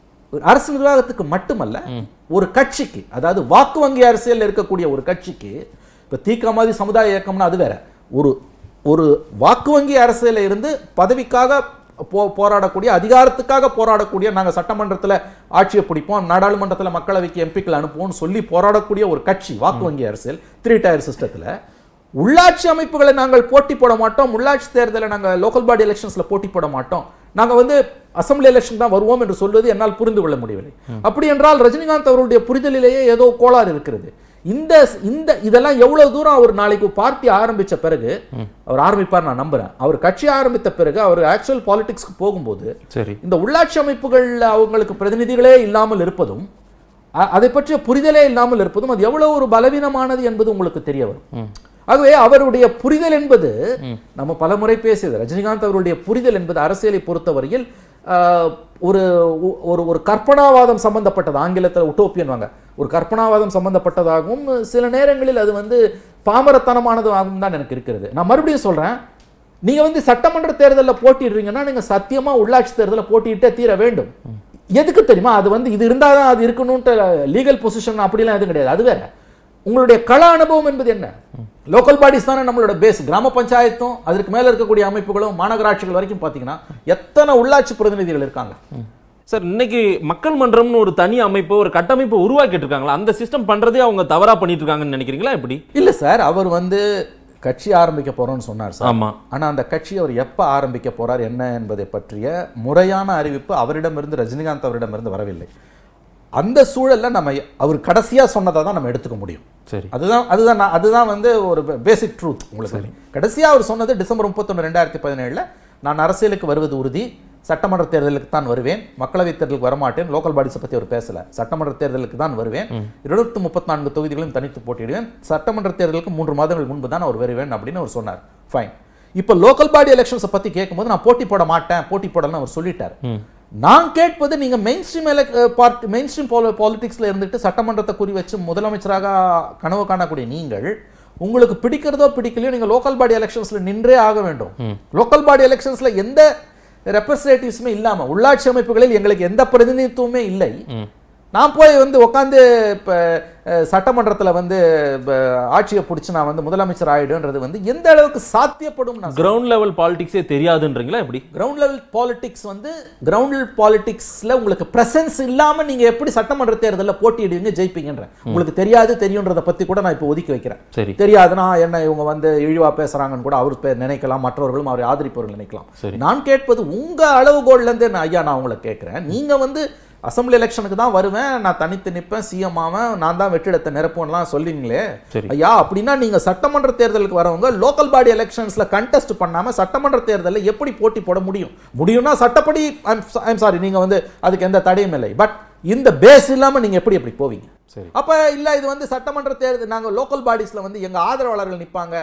அரசு நிர்வாகத்துக்கு மட்டுமல்ல ஒரு கட்சிக்கு அதாவது வாக்கு வங்கி அரசியல் இருக்கக்கூடிய ஒரு கட்சிக்கு இப்ப தீக்கா மாதிரி சமுதாய இயக்கம்னா அது வேற ஒரு ஒரு வாக்கு வங்கி அரசியல இருந்து பதவிக்காக போ போராடக்கூடிய அதிகாரத்துக்காக போராடக்கூடிய நாங்க சட்டமன்றத்துல ஆட்சியை பிடிப்போம் நாடாளுமன்றத்துல மக்களவைக்கு எம்பிக்கள் அனுப்புவோம்னு சொல்லி போராடக்கூடிய ஒரு கட்சி வாக்கு வங்கி அரசியல் த்ரீ டயர் சிஸ்டத்துல உள்ளாட்சி அமைப்புகளை நாங்கள் போட்டி போட மாட்டோம் உள்ளாட்சி தேர்தலில் நாங்கள் லோக்கல் பாடி எலெக்ஷன்ஸ்ல போட்டி போட மாட்டோம் நாங்க வந்து அசம்பிளி எலெக்ஷன் தான் வருவோம் என்று சொல்வது என்னால் புரிந்து கொள்ள முடியவில்லை அப்படி என்றால் ரஜினிகாந்த் அவருடைய புரிதலிலேயே ஏதோ கோளாறு இருக்கிறது இந்த இந்த இதெல்லாம் எவ்வளவு தூரம் அவர் நாளைக்கு பார்ட்டி ஆரம்பிச்ச பிறகு அவர் ஆரம்பிப்பார் நான் நம்புறேன் அவர் கட்சி ஆரம்பித்த பிறகு அவர் ஆக்சுவல் பாலிடிக்ஸ்க்கு போகும்போது சரி இந்த உள்ளாட்சி அமைப்புகள்ல அவங்களுக்கு பிரதிநிதிகளே இல்லாமல் இருப்பதும் அ- அதை பற்றிய புரிதலே இல்லாமல் இருப்பதும் அது எவ்வளவு ஒரு பலவீனமானது என்பது உங்களுக்கு தெரிய வரும் ஆகவே அவருடைய புரிதல் என்பது நம்ம பலமுறை பேசியது ரஜினிகாந்த் அவருடைய புரிதல் என்பது அரசியலை பொறுத்தவரையில் ஆஹ், ஒரு ஒ- ஒரு ஒரு கற்பனாவாதம் சம்பந்தப்பட்டது ஆங்கிலத்தில் உட்டோப்பியன் வாங்க ஒரு கற்பனாவாதம் சம்பந்தப்பட்டதாகவும் சில நேரங்களில் அது வந்து பாமரத்தனமானதாகவும் தான் எனக்கு இருக்கிறது நான் மறுபடியும் சொல்றேன் நீங்க வந்து சட்டமன்ற தேர்தலில் போட்டிடுறீங்கன்னா நீங்க சத்தியமா உள்ளாட்சி தேர்தலில் போட்டியிட்டே தீர வேண்டும் எதுக்கு தெரியுமா அது வந்து இது இருந்தாதான் அது இருக்கணும்ட்டு லீகல் பொசிஷன் அப்படிலாம் எதுவும் கிடையாது அது வேற உங்களுடைய கள அனுபவம் என்பது என்ன லோக்கல் பாடிஸ் தானே நம்மளோட பேஸ் கிராம பஞ்சாயத்தும் அதற்கு மேல இருக்கக்கூடிய அமைப்புகளும் மாநகராட்சிகள் வரைக்கும் பாத்தீங்கன்னா எத்தனை உள்ளாட்சி பிரதிநிதிகள் இருக்காங்க சார் இன்னைக்கு மக்கள் மன்றம்னு ஒரு தனி அமைப்பு ஒரு கட்டமைப்பு உருவாக்கிட்டு இருக்காங்களா அந்த சிஸ்டம் பண்றதே அவங்க தவறா பண்ணிட்டு இருக்காங்கன்னு நினைக்கிறீங்களா எப்படி இல்ல சார் அவர் வந்து கட்சி ஆரம்பிக்க போறோம்னு சொன்னார் சார் ஆமா ஆனா அந்த கட்சி அவர் எப்ப ஆரம்பிக்க போறார் என்ன என்பதை பற்றிய முறையான அறிவிப்பு அவரிடமிருந்து ரஜினிகாந்த் அவரிடமிருந்து வரவில்லை அந்த சூழல்ல நம்ம அவர் கடைசியா சொன்னதை தான் நம்ம எடுத்துக்க முடியும் சரி அதுதான் அதுதான் நான் அதுதான் வந்து ஒரு பேசிக் ட்ரூத் உங்களுக்கு கடைசியா அவர் சொன்னது டிசம்பர் முப்பத்தொன்று ரெண்டாயிரத்தி பதினேழுல நான் அரசியலுக்கு வருவது உறுதி சட்டமன்ற தேர்தலுக்கு தான் வருவேன் மக்களவை தேர்தலுக்கு வரமாட்டேன் லோக்கல் பாடிஸை பத்தி அவர் பேசல சட்டமன்ற தேர்தலுக்கு தான் வருவேன் இருநூத்தி முப்பத்தி நான்கு தொகுதிகளையும் தனித்து போட்டியிடுவேன் சட்டமன்ற தேர்தலுக்கு மூன்று மாதங்கள் முன்பு தான் அவர் வருவேன் அப்படின்னு அவர் சொன்னார் ஃபைன் இப்போ லோக்கல் பாடி எலெக்ஷன்ஸை பத்தி கேட்கும்போது நான் போட்டி போட மாட்டேன் போட்டி போடலன்னு அவர் சொல்லிட்டார் நான் கேட்பது நீங்க mainstream party mainstream பாலிடிக்ஸ்ல இருந்துட்டு சட்டமன்றத்தை குறி வச்சு முதலமைச்சராக கனவு காணக்கூடிய நீங்கள் உங்களுக்கு பிடிக்கிறதோ பிடிக்கலையோ நீங்க லோக்கல் பாடி எலெக்ஷன்ஸ்ல நின்றே ஆக வேண்டும் லோக்கல் பாடி எலெக்ஷன்ஸ்ல எந்த ரெப்ரஸன்டேட்டிவ்ஸுமே இல்லாம உள்ளாட்சி அமைப்புகளில் எங்களுக்கு எந்த பிரதிநிதித்துவமே இல்லை நான் போய் வந்து உட்காந்து இப்போ சட்டமன்றத்துல வந்து இப்ப, ஆட்சியை பிடிச்சி நான் வந்து முதலமைச்சர் ஆயிடுன்றது வந்து எந்த அளவுக்கு சாத்தியப்படும் நான் கிரவுண்ட் லெவல் பாலிடிக்ஸே தெரியாதுன்றீங்களா எப்படி கிரவுண்ட் லெவல் பாலிடிக்ஸ் வந்து கிரவுண்ட் லெவல் பாலிடிக்ஸ்ல உங்களுக்கு பிரசன்ஸ் இல்லாம நீங்க எப்படி சட்டமன்ற தேர்தலில் போட்டியிடுவீங்க ஜெயிப்பீங்கன்ற உங்களுக்கு தெரியாது தெரியுன்றத பத்தி கூட நான் இப்போ ஒதுக்கி வைக்கிறேன் சரி தெரியாதுன்னா என்ன இவங்க வந்து இழிவா பேசுறாங்கன்னு கூட அவர் பே- நினைக்கலாம் மற்றவர்களும் அவரை ஆதரிப்பவர்கள் நினைக்கலாம் சரி. நான் கேட்பது உங்க அளவுகோல்ல இருந்து நான் ஐயா நான் உங்களை கேட்கிறேன் நீங்க வந்து அசம்பிளி எலெக்ஷனுக்கு தான் வருவேன் நான் தனித்து நிற்பேன் சிஎம் ஆவேன் நான் தான் வெற்றிடத்தை நிரப்புவேன்லாம் சொல்லிங்களே சரி. ஐயா அப்படின்னா நீங்க சட்டமன்ற தேர்தலுக்கு வரவங்க லோக்கல் பாடி எலெக்ஷன்ஸ்ல கண்டெஸ்ட் பண்ணாம சட்டமன்ற தேர்தலில் எப்படி போட்டி போட முடியும் முடியும்னா சட்டப்படி ஐம் சாரி நீங்க வந்து அதுக்கு எந்த தடையும் இல்லை பட் இந்த பேஸ் இல்லாம நீங்க எப்படி எப்படி போவீங்க சரி அப்ப இல்ல இது வந்து சட்டமன்ற தேர்தல் நாங்க லோக்கல் பாடிஸ்ல வந்து எங்க ஆதரவாளர்கள் நிப்பாங்க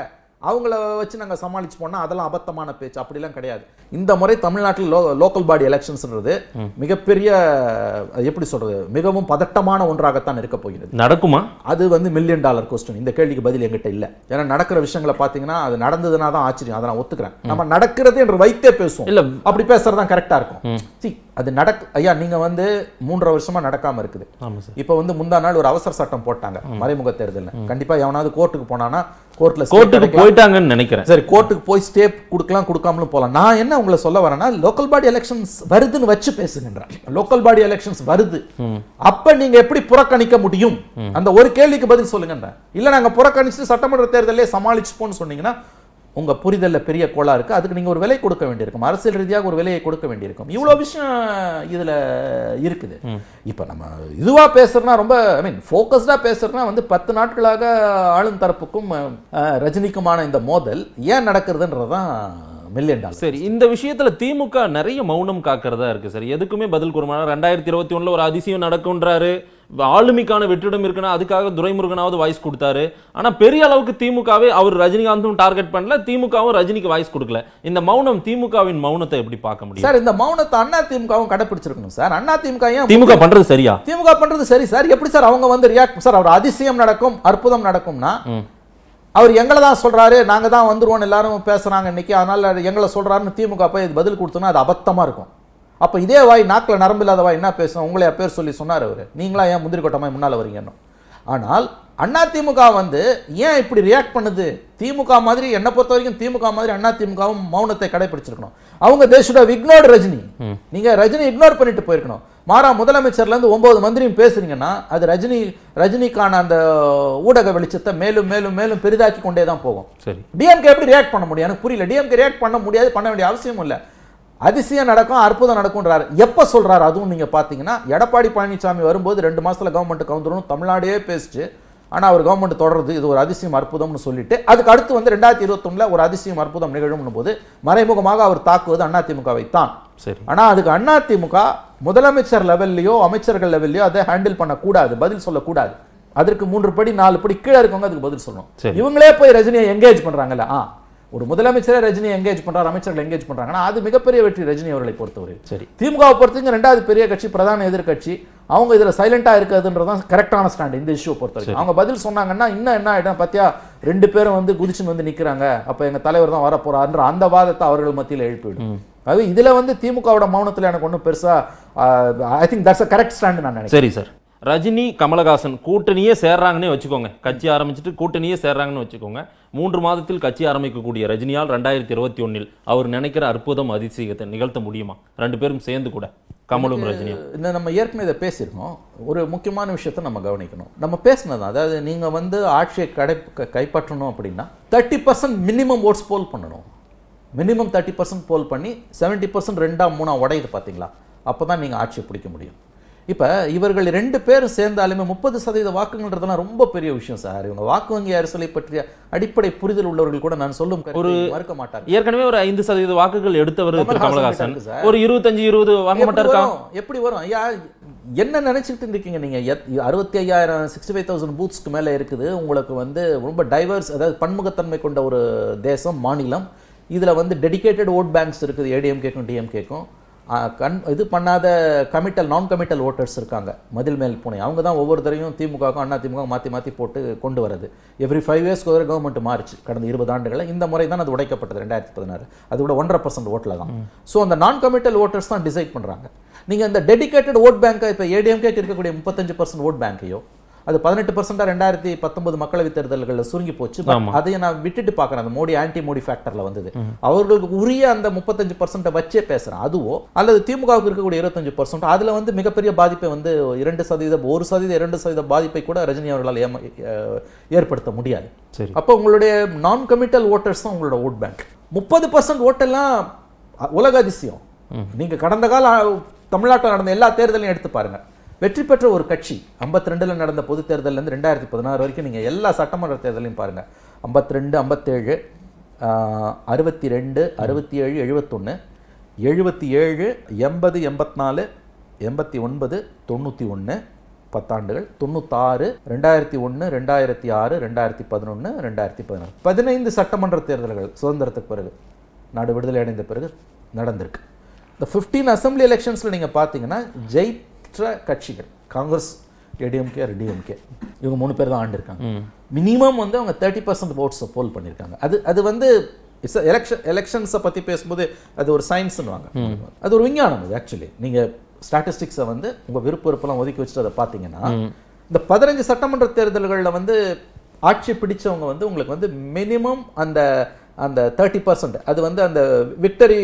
அவங்கள வச்சு நாங்க சமாளிச்சு போனா அதெல்லாம் அபத்தமான பேச்சு அப்படிலாம் கிடையாது இந்த முறை தமிழ்நாட்டில் லோ லோக்கல் பாடி எலெக்ஷன்ஸ்ன்றது மிகப்பெரிய அது எப்படி சொல்றது மிகவும் பதட்டமான ஒன்றாகத்தான் இருக்க போகிறது நடக்குமா அது வந்து மில்லியன் டாலர் கொஸ்டின் இந்த கேள்விக்கு பதில் எங்கிட்ட இல்ல ஏன்னா நடக்கிற விஷயங்களை பாத்தீங்கன்னா அது நடந்ததுனா தான் ஆச்சரியம் அதை நான் ஒத்துக்கிறேன் நம்ம நடக்கிறது என்று வைத்தே பேசுவோம் இல்ல அப்படி பேசுறது தான் கரெக்டா இருக்கும் See, அது நடக்கு ஐயா நீங்க வந்து மூன்றரை வருஷமா நடக்காம இருக்குது ஆமா சார் இப்போ வந்து முந்தா நாள் ஒரு அவசர சட்டம் போட்டாங்க மறைமுக தேர்தல்ல கண்டிப்பா எவனாவது கோர்ட்டுக்கு போனானா கோர்ட்ல கோர்ட்டுக்கு போயிட்டாங்கன்னு நினைக்கிறேன் சரி கோர்ட்டுக்கு போய் ஸ்டே கொடுக்கலாம் கொடுக்காமலும் போகலாம் நான் என்ன உங்களை சொல்ல வரேன்னா லோக்கல் பாடி எலெக்ஷன்ஸ் வருதுன்னு வச்சு பேசுகின்றேன் லோக்கல் பாடி எலெக்ஷன்ஸ் வருது அப்ப நீங்க எப்படி புறக்கணிக்க முடியும் அந்த ஒரு கேள்விக்கு பதில் சொல்லுங்கன்றேன் இல்ல நாங்க புறக்கணிச்சு சட்டமன்ற தேர்தலே சமாளிச்சுப்போம்னு சொன்னீங்கன்னா உங்க புரிதல்ல பெரிய கோளா இருக்கு அதுக்கு நீங்க ஒரு விலை கொடுக்க வேண்டியிருக்கும் அரசியல் ரீதியாக ஒரு விலையை கொடுக்க வேண்டியிருக்கும் இவ்வளவு விஷயம் இதுல இருக்குது இப்ப நம்ம இதுவா பேசுறதுனா ரொம்ப ஐ மீன் ஃபோக்கஸ்டா பேசுறதுனா வந்து பத்து நாட்களாக ஆளும் தரப்புக்கும் அஹ், ரஜினிக்குமான இந்த மோதல் ஏன் நடக்கிறதுன்றதுதான் மில்லியன் டாலர் சரி இந்த விஷயத்துல திமுக நிறைய மௌனம் காக்கிறதா இருக்கு சார் எதுக்குமே பதில் கூறுமா ரெண்டாயிரத்தி இருபத்தி ஒண்ணுல ஒரு அதிசயம் நடக்கும்ன்றாரு ஆளுமைக்கான வெற்றிடம் இருக்குன்னா அதுக்காக துரைமுருகனாவது வாய்ஸ் கொடுத்தாரு ஆனா பெரிய அளவுக்கு திமுகவே அவர் ரஜினிகாந்தும் டார்கெட் பண்ணல திமுகவும் ரஜினிக்கு வாய்ஸ் கொடுக்கல இந்த மௌனம் திமுகவின் மௌனத்தை எப்படி பார்க்க முடியும் சார் இந்த மௌனத்தை அண்ணா திமுகவும் கடைபிடிச்சிருக்கணும் சார் அண்ணா திமுக ஏன் திமுக பண்றது சரியா திமுக பண்றது சரி சார் எப்படி சார் அவங்க வந்து ரியாக்ட் சார் அவர் அதிசயம் நடக்கும் அற்புதம் நடக்கும்னா அவர் எங்களை தான் சொல்றாரு நாங்க தான் வந்துருவோம் எல்லாரும் பேசுறாங்க இன்னைக்கு அதனால எங்களை சொல்றாருன்னு திமுக போய் இது பதில் கொடுத்தோம்னா அது அபத்தமா இருக்கும் அப்ப இதே வாய் நாக்குல நரம்பு இல்லாத வாய் என்ன பேசும் உங்களை பேர் சொல்லி சொன்னார் அவரு நீங்களா ஏன் முந்திரி கொட்டமாய் முன்னால வரீங்கன்னு ஆனால் அண்ணா திமுக வந்து ஏன் இப்படி ரியாக்ட் பண்ணுது திமுக மாதிரி என்னை பொறுத்த வரைக்கும் திமுக மாதிரி அண்ணா திமுகவும் மௌனத்தை கடைபிடிச்சிருக்கணும் அவங்க தேஷுட இக்னோர்டு ரஜினி நீங்க ரஜினி இக்னோர் பண்ணிட்டு போயிருக்கணும் மாறா முதலமைச்சர்ல இருந்து ஒன்பது மந்திரியும் பேசுறீங்கன்னா அது ரஜினி ரஜினிக்கான அந்த ஊடக வெளிச்சத்தை மேலும் மேலும் மேலும் பெரிதாக்கி கொண்டே தான் போகும் சரி டிஎம்கே எப்படி ரியாக்ட் பண்ண முடியும் எனக்கு புரியல டிஎம்கே ரியாக்ட் பண்ண முடியாது பண்ண வேண்டிய அவசியம் இல்லை அதிசயம் நடக்கும் அற்புதம் நடக்கும்ன்றாரு எப்ப சொல்றாரு அதுவும் நீங்க பாத்தீங்கன்னா எடப்பாடி பழனிசாமி வரும்போது ரெண்டு மாசத்துல கவர்மெண்ட் கவுந்துரும் தமிழ்நாடே பேசிச்சு ஆனா அவர் கவர்மெண்ட் தொடருது இது ஒரு அதிசயம் அற்புதம்னு சொல்லிட்டு அதுக்கு அடுத்து வந்து ரெண்டாயிரத்தி இருபத்தொன்னுல ஒரு அதிசயம் அற்புதம் நிகழும் போது மறைமுகமாக அவர் தாக்குவது அதிமுகவை தான் சரி ஆனா அதுக்கு அதிமுக முதலமைச்சர் லெவல்லையோ அமைச்சர்கள் லெவல்லையோ அதை ஹேண்டில் பண்ணக்கூடாது பதில் சொல்லக்கூடாது அதற்கு மூன்று படி நாலு படி கீழே இருக்கவங்க அதுக்கு பதில் சொல்லணும் சரி. இவங்களே போய் ரஜினியை என்கேஜ் பண்றாங்கல்ல ஆ ஒரு முதலமைச்சரே ரஜினியை என்கேஜ் பண்றாரு அமைச்சர்கள் என்கேஜ் பண்றாங்கன்னா அது மிகப்பெரிய வெற்றி ரஜினி அவர்களை பொறுத்தவரை சரி திமுகவை பொறுத்தவரைக்கும் ரெண்டாவது பெரிய கட்சி பிரதான எதிர்க்கட்சி அவங்க இதுல சைலண்டா இருக்கிறதுன்றதான் கரெக்டான ஸ்டாண்ட் இந்த இஷ்யூ பொறுத்த வரைக்கும் அவங்க பதில் சொன்னாங்கன்னா இன்னும் என்ன ஆயிடும் பாத்தியா ரெண்டு பேரும் வந்து குதிச்சுன்னு வந்து நிக்கிறாங்க அப்ப எங்க தலைவர் தான் வரப்போறாருன்ற அந்த வாதத்தை அவர்கள் மத்தியில் எழுப்பிவிடும் அது இதுல வந்து திமுகவோட மௌனத்துல எனக்கு ஒன்றும் பெருசா I think that's a correct stand நான் நினைக்கிறேன் சரி சார் ரஜினி கமலஹாசன் கூட்டணியே சேர்றாங்கன்னே வச்சுக்கோங்க கட்சி ஆரம்பிச்சுட்டு கூட்டணியே சேர்றாங்கன்னு வச்சுக்கோங்க மூன்று மாதத்தில் கட்சி ஆரம்பிக்கக்கூடிய ரஜினியால் ரெண்டாயிரத்தி இருபத்தி ஒன்னில் அவர் நினைக்கிற அற்புதம் அதிசயத்தை நிகழ்த்த முடியுமா ரெண்டு பேரும் சேர்ந்து கூட கமலும் ரஜினியும் இந்த நம்ம ஏற்கனவே இதை பேசியிருக்கோம் ஒரு முக்கியமான விஷயத்தை நம்ம கவனிக்கணும் நம்ம பேசினது அதாவது நீங்க வந்து ஆட்சியை கடை க- கைப்பற்றணும் அப்படின்னா thirty percent minimum votes poll பண்ணணும் மினிமம் தேர்ட்டி பர்சன்ட் போல் பண்ணி செவன்ட்டி பர்சன்ட் ரெண்டா மூணா உடையுது பார்த்தீங்களா அப்போ தான் நீங்கள் ஆட்சியை பிடிக்க முடியும் இப்போ இவர்கள் ரெண்டு பேரும் சேர்ந்தாலுமே முப்பது சதவீத வாக்குங்கன்றதெல்லாம் ரொம்ப பெரிய விஷயம் சார் இவங்க வாக்கு வங்கி அரசியலை பற்றிய அடிப்படை புரிதல் உள்ளவர்கள் கூட நான் சொல்லும் ஒரு மறுக்க மாட்டாங்க ஏற்கனவே ஒரு ஐந்து சதவீத வாக்குகள் எடுத்தவர் திரு கமல்ஹாசன் கமலஹாசன் கிட்ட இருக்கு சார். ஒரு இருபத்தஞ்சு இருபது வாங்க எப்படி மாட்டாருக்கா வரும்? எப்படி வரும் ஐயா என்ன நினைச்சிட்டு இருக்கீங்க நீங்க எத்- அறுபத்தி ஐயாயிரம் சிக்ஸ்டி ஃபைவ் தௌசண்ட் பூத்ஸ்க்கு மேல இருக்குது உங்களுக்கு வந்து ரொம்ப டைவர்ஸ் அதாவது பன்முகத்தன்மை கொண்ட ஒரு தேசம் மாநிலம் இதுல வந்து டெடிகேட்டட் ஓட் பேங்க்ஸ் இருக்குது ஏடிஎம்கேக்கும் டிஎம்கேக்கும் கண் இது பண்ணாத கமிட்டல் நான் கமிட்டல் ஓட்டர்ஸ் இருக்காங்க மதில் மேல் பூனை அவங்க தான் ஒவ்வொரு தடவையும் திமுகவுக்கும் அண்ணா திமுக மாற்றி மாற்றி போட்டு கொண்டு வரது எவ்ரி ஃபைவ் இயர்ஸ்க்கு ஒரு கவர்மெண்ட் மாறுச்சு கடந்த இருபது ஆண்டுகளில் இந்த முறை தான் அது உடைக்கப்பட்டது ரெண்டாயிரத்தி பதினாறு அது கூட ஒன்றரை பர்சன்ட் ஓட்டில் தான் ஸோ அந்த நான் கமிட்டல் ஓட்டர்ஸ் தான் டிசைட் பண்ணுறாங்க நீங்கள் இந்த டெடிகேட்டட் ஓட் பேங்கை இப்போ ஏடிஎம்கேக்கு இருக்கக்கூடிய முப்பத்தஞ்சு பர்சன்ட் ஓட் பேங்கையோ அது பதினெட்டு பர்சன்டா ரெண்டாயிரத்தி பத்தொன்பது மக்களவைத் தேர்தல்களில் சுருங்கி போச்சு But ஆமா. அதையும் நான் விட்டுட்டு பார்க்கறேன் அந்த மோடி ஆன்டி மோடி ஃபேக்டர்ல வந்தது அவர்களுக்கு உரிய அந்த முப்பத்தஞ்சு பர்சன்ட்டை வச்சே பேசுறேன் அதுவோ அல்லது திமுகவுக்கு இருக்கக்கூடிய இருபத்தஞ்சு பர்சன்ட் அதுல வந்து மிகப்பெரிய பாதிப்பை வந்து இரண்டு சதவீத ஒரு சதவீத இரண்டு சதவீத பாதிப்பை கூட ரஜினி அவர்களால் ஏம- அஹ் ஏற்படுத்த முடியாது சரி அப்போ உங்களுடைய நான் கமிட்டல் ஓட்டர்ஸ் தான் உங்களோட ஓட் பேங்க் முப்பது பர்சன்ட் ஓட்டெல்லாம் அ- உலக அதிசயம் நீங்க கடந்த கால அ, தமிழ்நாட்டில் நடந்த எல்லா தேர்தலையும் எடுத்து பாருங்க வெற்றி பெற்ற ஒரு கட்சி 52 ரெண்டுல நடந்த பொது தேர்தல்ல இருந்து ரெண்டாயிரத்தி பதினாறு வரைக்கும் நீங்க எல்லா சட்டமன்ற தேர்தலையும் பாருங்க 52 ரெண்டு ஐம்பத்தேழு அறுபத்தி ரெண்டு அறுபத்தி ஏழு எழுபத்தொன்று எழுபத்தி ஏழு எண்பது எண்பத்தி நாலு எண்பத்தி ஒன்பது தொண்ணூற்றி ஒன்று பத்தாண்டுகள் தொண்ணூத்தாறு ரெண்டாயிரத்தி ஒன்று ரெண்டாயிரத்தி ஆறு ரெண்டாயிரத்தி பதினொன்று ரெண்டாயிரத்தி பதினாறு பதினைந்து சட்டமன்ற தேர்தல்கள் சுதந்திரத்துக்கு பிறகு நாடு விடுதலை அடைந்த பிறகு நடந்திருக்கு இந்த ஃபிஃப்டீன் அசம்பிளி எலெக்ஷன்ஸில் நீங்கள் பார்த்தீங்கன்னா ஜெயிற்ற கட்சிகள் காங்கிரஸ் ஏடிஎம்கே டிஎம்கே இவங்க மூணு பேர் தான் ஆண்டிருக்காங்க மினிமம் வந்து அவங்க தேர்ட்டி பர்சன்ட் ஓட்ஸை போல் பண்ணியிருக்காங்க அது அது வந்து இட்ஸ் எலெக்ஷன் எலெக்ஷன்ஸை பற்றி பேசும்போது அது ஒரு சயின்ஸ்னுவாங்க அது ஒரு விஞ்ஞானம் அது ஆக்சுவலி நீங்கள் ஸ்டாட்டிஸ்டிக்ஸை வந்து உங்கள் விருப்ப விருப்பெல்லாம் ஒதுக்கி வச்சுட்டு அதை பார்த்தீங்கன்னா இந்த பதினஞ்சு சட்டமன்ற தேர்தல்களில் வந்து ஆட்சி பிடிச்சவங்க வந்து உங்களுக்கு வந்து மினிமம் அந்த அந்த தேர்ட்டி பர்சன்ட் அது வந்து அந்த விக்டரி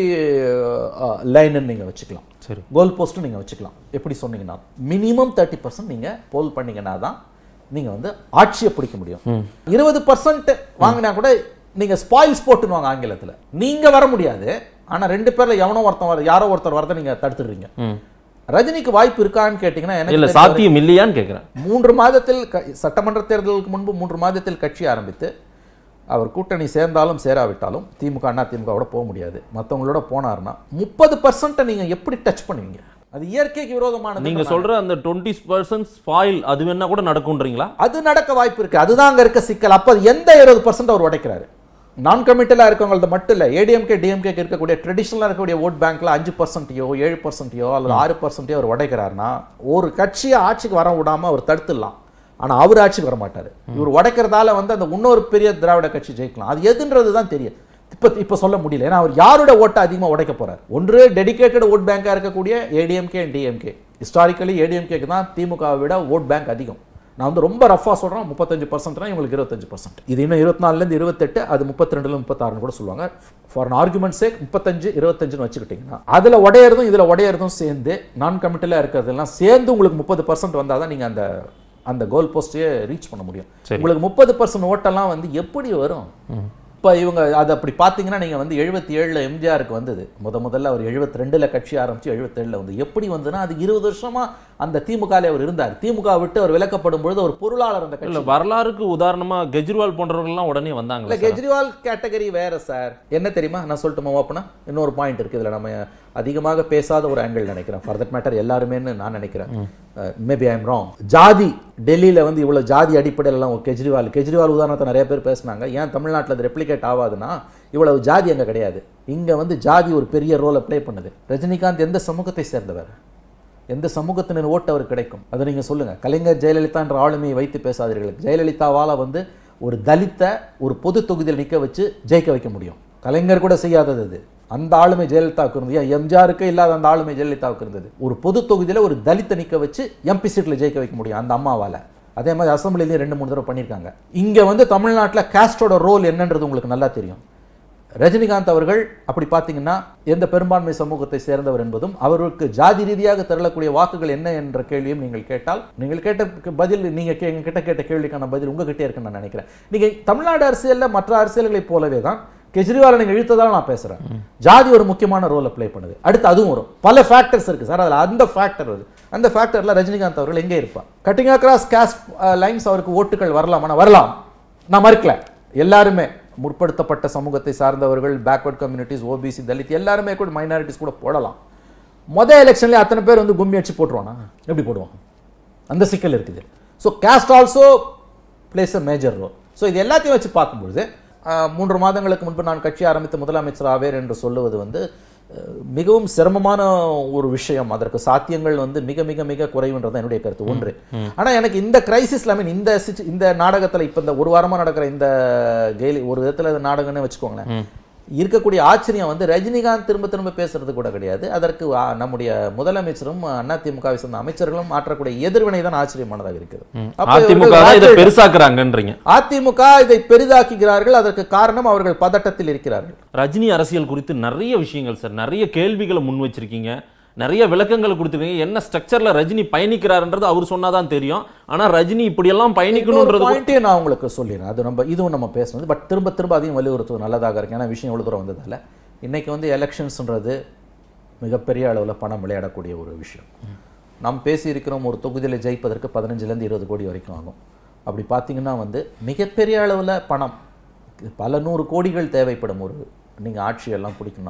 லைன்னு நீங்கள் வச்சுக்கலாம் சரி கோல் போஸ்ட்டும் நீங்கள் வச்சுக்கலாம் எப்படி சொன்னீங்கன்னா மினிமம் தேர்ட்டி பர்சன்ட் நீங்கள் போல் பண்ணீங்கன்னா தான் நீங்கள் வந்து ஆட்சியை பிடிக்க முடியும் இருபது பர்சன்ட் வாங்கினா கூட நீங்கள் ஸ்பாயில்ஸ் போட்டுனுவாங்க ஆங்கிலத்தில் நீங்கள் வர முடியாது ஆனால் ரெண்டு பேர்ல எவனோ ஒருத்தன் வர யாரோ ஒருத்தர் வரதை நீங்கள் தடுத்துடுறீங்க ம். ரஜினிக்கு வாய்ப்பு இருக்கான்னு கேட்டிங்கன்னா எனக்கு இல்ல சாத்தியம் இல்லையான்னு கேக்குறேன் மூன்று மாதத்தில் க- சட்டமன்ற தேர்தலுக்கு முன்பு மூன்று மாதத்தில் கட்சி ஆரம்பித்து அவர் கூட்டணி சேர்ந்தாலும் சேராவிட்டாலும் திமுக அண்ணா திமுகவோட போக முடியாது மற்றவங்களோட போனாருன்னா முப்பது பர்சன்ட்டை நீங்கள் எப்படி டச் பண்ணுவீங்க அது இயற்கைக்கு விரோதமானது நீங்க சொல்ற அந்த டுவெண்ட்டி பர்சன்ட் ஸ்பாயில் அது வேணா கூட நடக்கும்ன்றீங்களா அது நடக்க வாய்ப்பு இருக்கு அதுதான் அங்க இருக்க சிக்கல் அப்ப எந்த இருபது பர்சன்ட் அவர் உடைக்கிறாரு நான் கமிட்டலாக இருக்கவங்களது மட்டும் இல்லை ஏடிஎம்கே டிஎம்கே இருக்கக்கூடிய ட்ரெடிஷனலாக இருக்கக்கூடிய ஓட் பேங்க்ல அஞ்சு பர்சன்ட்டையோ ஏழு பர்சன்ட்டையோ அல்லது ஆறு பர்சன்ட்டையோ அவர் உடைக்கிறாருன்னா ஒரு கட்சியை ஆட்சிக்கு வர விடாம அவர் தடுத்துடலாம் ஆனா அவர் ஆட்சிக்கு வர மாட்டாரு இவர் உடைக்கிறதால வந்து அந்த இன்னொரு பெரிய திராவிட கட்சி ஜெயிக்கலாம் அது எதுன்றது தான் தெரியும் இப்ப இப்ப சொல்ல முடியல ஏன்னா அவர் யாரோட ஓட்டை அதிகமா உடைக்க போறார் ஒன்று டெடிகேட்டட் ஓட் பேங்கா இருக்கக்கூடிய ஏடிஎம்கே அண்ட் டிஎம்கே ஹிஸ்டாரிக்கலி ஏடிஎம்கேக்கு தான் திமுகவை விட ஓட் பேங்க் அதிகம் நான் வந்து ரொம்ப ரஃபாக சொல்கிறேன் முப்பத்தஞ்சு பர்சன்ட்னா இவங்களுக்கு இருபத்தஞ்சு பர்சன்ட் இது இன்னும் இருபத்தி நாலுலேருந்து இருபத்தெட்டு அது முப்பத்தி ரெண்டுல முப்பத்தாறுன்னு கூட சொல்லுவாங்க ஃபார் an argument sake முப்பத்தஞ்சு இருபத்தஞ்சுன்னு வச்சுக்கிட்டிங்கன்னா அதில் உடையறதும் இதில் உடையறதும் சேர்ந்து நான் கமிட்டலாக இருக்கிறதெல்லாம் சேர்ந்து உங்களுக்கு முப்பது பர்சன்ட் வந்தால் தான் நீங்கள் அந்த அந்த கோல் போஸ்டையே ரீச் பண்ண முடியும் சரி. உங்களுக்கு முப்பது பர்சன்ட் ஓட்டெல்லாம் வந்து எப்படி வரும் இப்போ இவங்க அது அப்படி பார்த்தீங்கன்னா நீங்கள் வந்து எழுபத்தி ஏழில் எம்ஜிஆருக்கு வந்தது முத முதல்ல அவர் எழுபத்தி ரெண்டில் கட்சி ஆரம்பிச்சு எழுபத்தேழில் வந்து எப்படி வந்ததுன்னா அது இருபது வருஷமா அந்த திமுகவில் அவர் இருந்தார் திமுக விட்டு அவர் விலக்கப்படும் பொழுது ஒரு பொருளாளர் அந்த கட்சி இல்ல வரலாறுக்கு உதாரணமா கெஜ்ரிவால் போன்றவர்கள்லாம் உடனே இல்ல வந்தாங்க கெஜ்ரிவால் கேட்டகரி வேற சார் என்ன தெரியுமா நான் சொல்லட்டுமா ஓப்பனா இன்னொரு பாயிண்ட் இருக்கு இதுல நம்ம அதிகமாக பேசாத ஒரு ஆங்கிள் நினைக்கிறேன் ஃபார் தட் மேட்டர் எல்லாருமேன்னு நான் நினைக்கிறேன் மேபி ஐ எம் ராங் ஜாதி டெல்லியில வந்து இவ்வளவு ஜாதி அடிப்படையில எல்லாம் ஒரு கெஜ்ரிவால் கெஜ்ரிவால் உதாரணத்தை நிறைய பேர் பேசுனாங்க ஏன் தமிழ்நாட்டுல அது ரெப்ளிகேட் ஆகாதுன்னா இவ்வளவு ஜாதி அங்க கிடையாது இங்க வந்து ஜாதி ஒரு பெரிய ரோலை ப்ளே பண்ணுது ரஜினிகாந்த் எந்த சமூகத்தை சேர்ந்தவர் எந்த சமூகத்தினர் ஓட்டு அவருக்கு கிடைக்கும் அதை நீங்க சொல்லுங்க கலைஞர் ஜெயலலிதா என்ற ஆளுமையை வைத்து பேசாதீர்கள் ஜெயலலிதாவால வந்து ஒரு தலித்த ஒரு பொது தொகுதியில் நிக்க வச்சு ஜெயிக்க வைக்க முடியும் கலைஞர் கூட செய்யாதது அது அந்த ஆளுமை ஜெயலலிதாவுக்கு இருந்தது ஏன் எம்ஜிஆருக்கு இல்லாத அந்த ஆளுமை ஜெயலலிதாவுக்கு இருந்தது ஒரு பொது தொகுதியில ஒரு தலித்தை நிக்க வச்சு எம்பி சீட்ல ஜெயிக்க வைக்க முடியும் அந்த அம்மாவால அதே மாதிரி அசம்பிளிலையும் ரெண்டு மூணு தடவை பண்ணியிருக்காங்க இங்க வந்து தமிழ்நாட்டுல காஸ்டோட ரோல் என்னன்றது உங்களுக்கு நல்லா தெரியும் ரஜினிகாந்த் அவர்கள் அப்படி பார்த்தீங்கன்னா எந்த பெரும்பான்மை சமூகத்தை சேர்ந்தவர் என்பதும் அவருக்கு ஜாதி ரீதியாக திரளக்கூடிய வாக்குகள் என்ன என்ற கேள்வியும் நீங்கள் கேட்டால் நீங்கள் கேட்ட பதில் நீங்க கே- எங்க கிட்ட கேட்ட கேள்விக்கான பதில் உங்ககிட்டே இருக்குன்னு நான் நினைக்கிறேன் நீங்க தமிழ்நாடு அரசியல்ல மற்ற அரசியல்களைப் போலவே தான் கெஜ்ரிவாலை நீங்க இழுத்ததால நான் பேசுறேன் ஜாதி ஒரு முக்கியமான ரோலை ப்ளே பண்ணுது அடுத்து அதுவும் வரும் பல ஃபேக்டர்ஸ் இருக்கு சார் அதுல அந்த ஃபேக்டர் வருது அந்த ஃபேக்டர்ல ரஜினிகாந்த் அவர்கள் எங்கே இருப்பார் கட்டிங் அக்ராஸ் காஸ்ட் லைன்ஸ் அவருக்கு ஓட்டுகள் வரலாமானா வரலாம் நான் மறுக்கல எல்லாருமே முற்படுத்தப்பட்ட சமூகத்தை சார்ந்தவர்கள் பேக்வர்ட் கம்யூனிட்டிஸ் ஓபிசி தலித் எல்லாருமே கூட மைனாரிட்டிஸ் கூட போடலாம் மொதல் எலெக்ஷன்ல அத்தனை பேர் வந்து கும்மி அடிச்சு போட்டுருவானா எப்படி போடுவான் அந்த சிக்கல் இருக்குது so caste also plays a major role so இது எல்லாத்தையும் வச்சு பார்க்கும்பொழுது ஆஹ், மூன்று மாதங்களுக்கு முன்பு நான் கட்சி ஆரம்பித்த முதலமைச்சர் ஆவேர் என்று சொல்லுவது வந்து அஹ், மிகவும் சிரமமான ஒரு விஷயம் அதற்கு சாத்தியங்கள் வந்து மிக மிக மிக குறைவுன்றது தான் என்னுடைய கருத்து ஒன்று ஆனா எனக்கு இந்த கிரைசிஸ்ல மீன் இந்த situ- இந்த நாடகத்துல இப்ப இந்த ஒரு வாரமா நடக்கிற இந்த கெயில் ஒரு விதத்துல இது நாடகம்னு வச்சுக்கோங்களேன் இருக்கக்கூடிய ஆச்சரியம் வந்து ரஜினிகாந்த் திரும்ப திரும்ப பேசுறது கூட கிடையாது அதற்கு ஆ, நம்முடைய முதலமைச்சரும் அதிமுகவை சேர்ந்த அமைச்சர்களும் ஆற்றக்கூடிய எதிர்வினை தான் ஆச்சரியமானதாக இருக்கிறது அப்ப அதிமுக இவர்கள் தான் இதை ஆட்கள் பெருசாக்குறாங்கன்றீங்க அதிமுக இதை பெரிதாக்குகிறார்கள் அதற்கு காரணம் அவர்கள் பதட்டத்தில் இருக்கிறார்கள் ரஜினி அரசியல் குறித்து நிறைய விஷயங்கள் சார் நிறைய கேள்விகளை முன் வச்சிருக்கீங்க நிறைய விளக்கங்கள் கொடுத்துருக்கீங்க என்ன ஸ்ட்ரக்சர்ல ரஜினி பயணிக்கிறாருன்றது அவர் சொன்னாதான் தெரியும் ஆனா ரஜினி இப்படியெல்லாம் பயணிக்கணும்ன்றது பாயிண்ட்டையும் நான் உங்களுக்கு சொல்லிடுறேன் அது நம்ம இதுவும் நம்ம பேசணும் பட் திரும்ப திரும்ப அதையும் வலியுறுத்துவது நல்லதாக இருக்கு ஏன்னா விஷயம் எவ்வளவு தூரம் வந்ததால இன்னைக்கு வந்து எலெக்ஷன்ஸ்ன்றது மிகப்பெரிய அளவில் பணம் விளையாடக்கூடிய ஒரு விஷயம் நாம் பேசியிருக்கிறோம் ஒரு தொகுதியில் ஜெயிப்பதற்கு பதினஞ்சுலேருந்து இருபது கோடி வரைக்கும் ஆகும் அப்படி பார்த்தீங்கன்னா வந்து மிகப்பெரிய அளவில் பணம் பல நூறு கோடிகள் தேவைப்படும் ஒரு நீங்கள் ஆட்சியெல்லாம் பிடிக்கணும்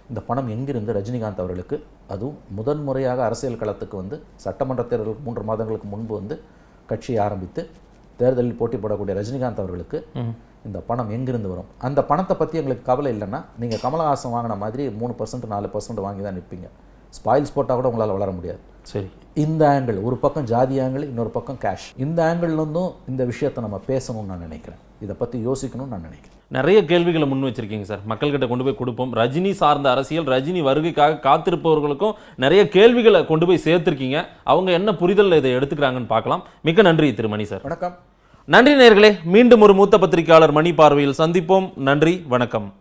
இந்த பணம் எங்கிருந்து ரஜினிகாந்த் அவர்களுக்கு அதுவும் முதன் முறையாக அரசியல் களத்துக்கு வந்து சட்டமன்ற தேர்தலுக்கு மூன்று மாதங்களுக்கு முன்பு வந்து கட்சியை ஆரம்பித்து தேர்தலில் போட்டி போடக்கூடிய ரஜினிகாந்த் அவர்களுக்கு இந்த பணம் எங்கிருந்து வரும் அந்த பணத்தை பற்றி எங்களுக்கு கவலை இல்லைன்னா நீங்கள் கமலஹாசன் வாங்கின மாதிரி மூணு பர்சன்ட் நாலு பர்சன்ட் வாங்கி தான் நிற்பீங்க ஸ்பாயில்ஸ் போட்டால் கூட உங்களால் வளர முடியாது சரி இந்த ஆங்கிள் ஒரு பக்கம் ஜாதி ஆங்கிள் இன்னொரு பக்கம் கேஷ் இந்த ஆங்கிள்லேருந்தும் இந்த விஷயத்தை நம்ம பேசணும்னு நான் நினைக்கிறேன் இதை பற்றி யோசிக்கணும்னு நான் நினைக்கிறேன் நிறைய கேள்விகளை முன் வச்சிருக்கீங்க சார் மக்கள்கிட்ட கொண்டு போய் கொடுப்போம் ரஜினி சார்ந்த அரசியல் ரஜினி வருகைக்காக காத்திருப்பவர்களுக்கும் நிறைய கேள்விகளை கொண்டு போய் சேர்த்திருக்கீங்க அவங்க என்ன புரிதல் இதை எடுத்துக்கிறாங்கன்னு பார்க்கலாம் மிக்க நன்றி திரு மணி சார் வணக்கம் நன்றி நேயர்களே மீண்டும் ஒரு மூத்த பத்திரிகையாளர் மணி பார்வையில் சந்திப்போம் நன்றி வணக்கம்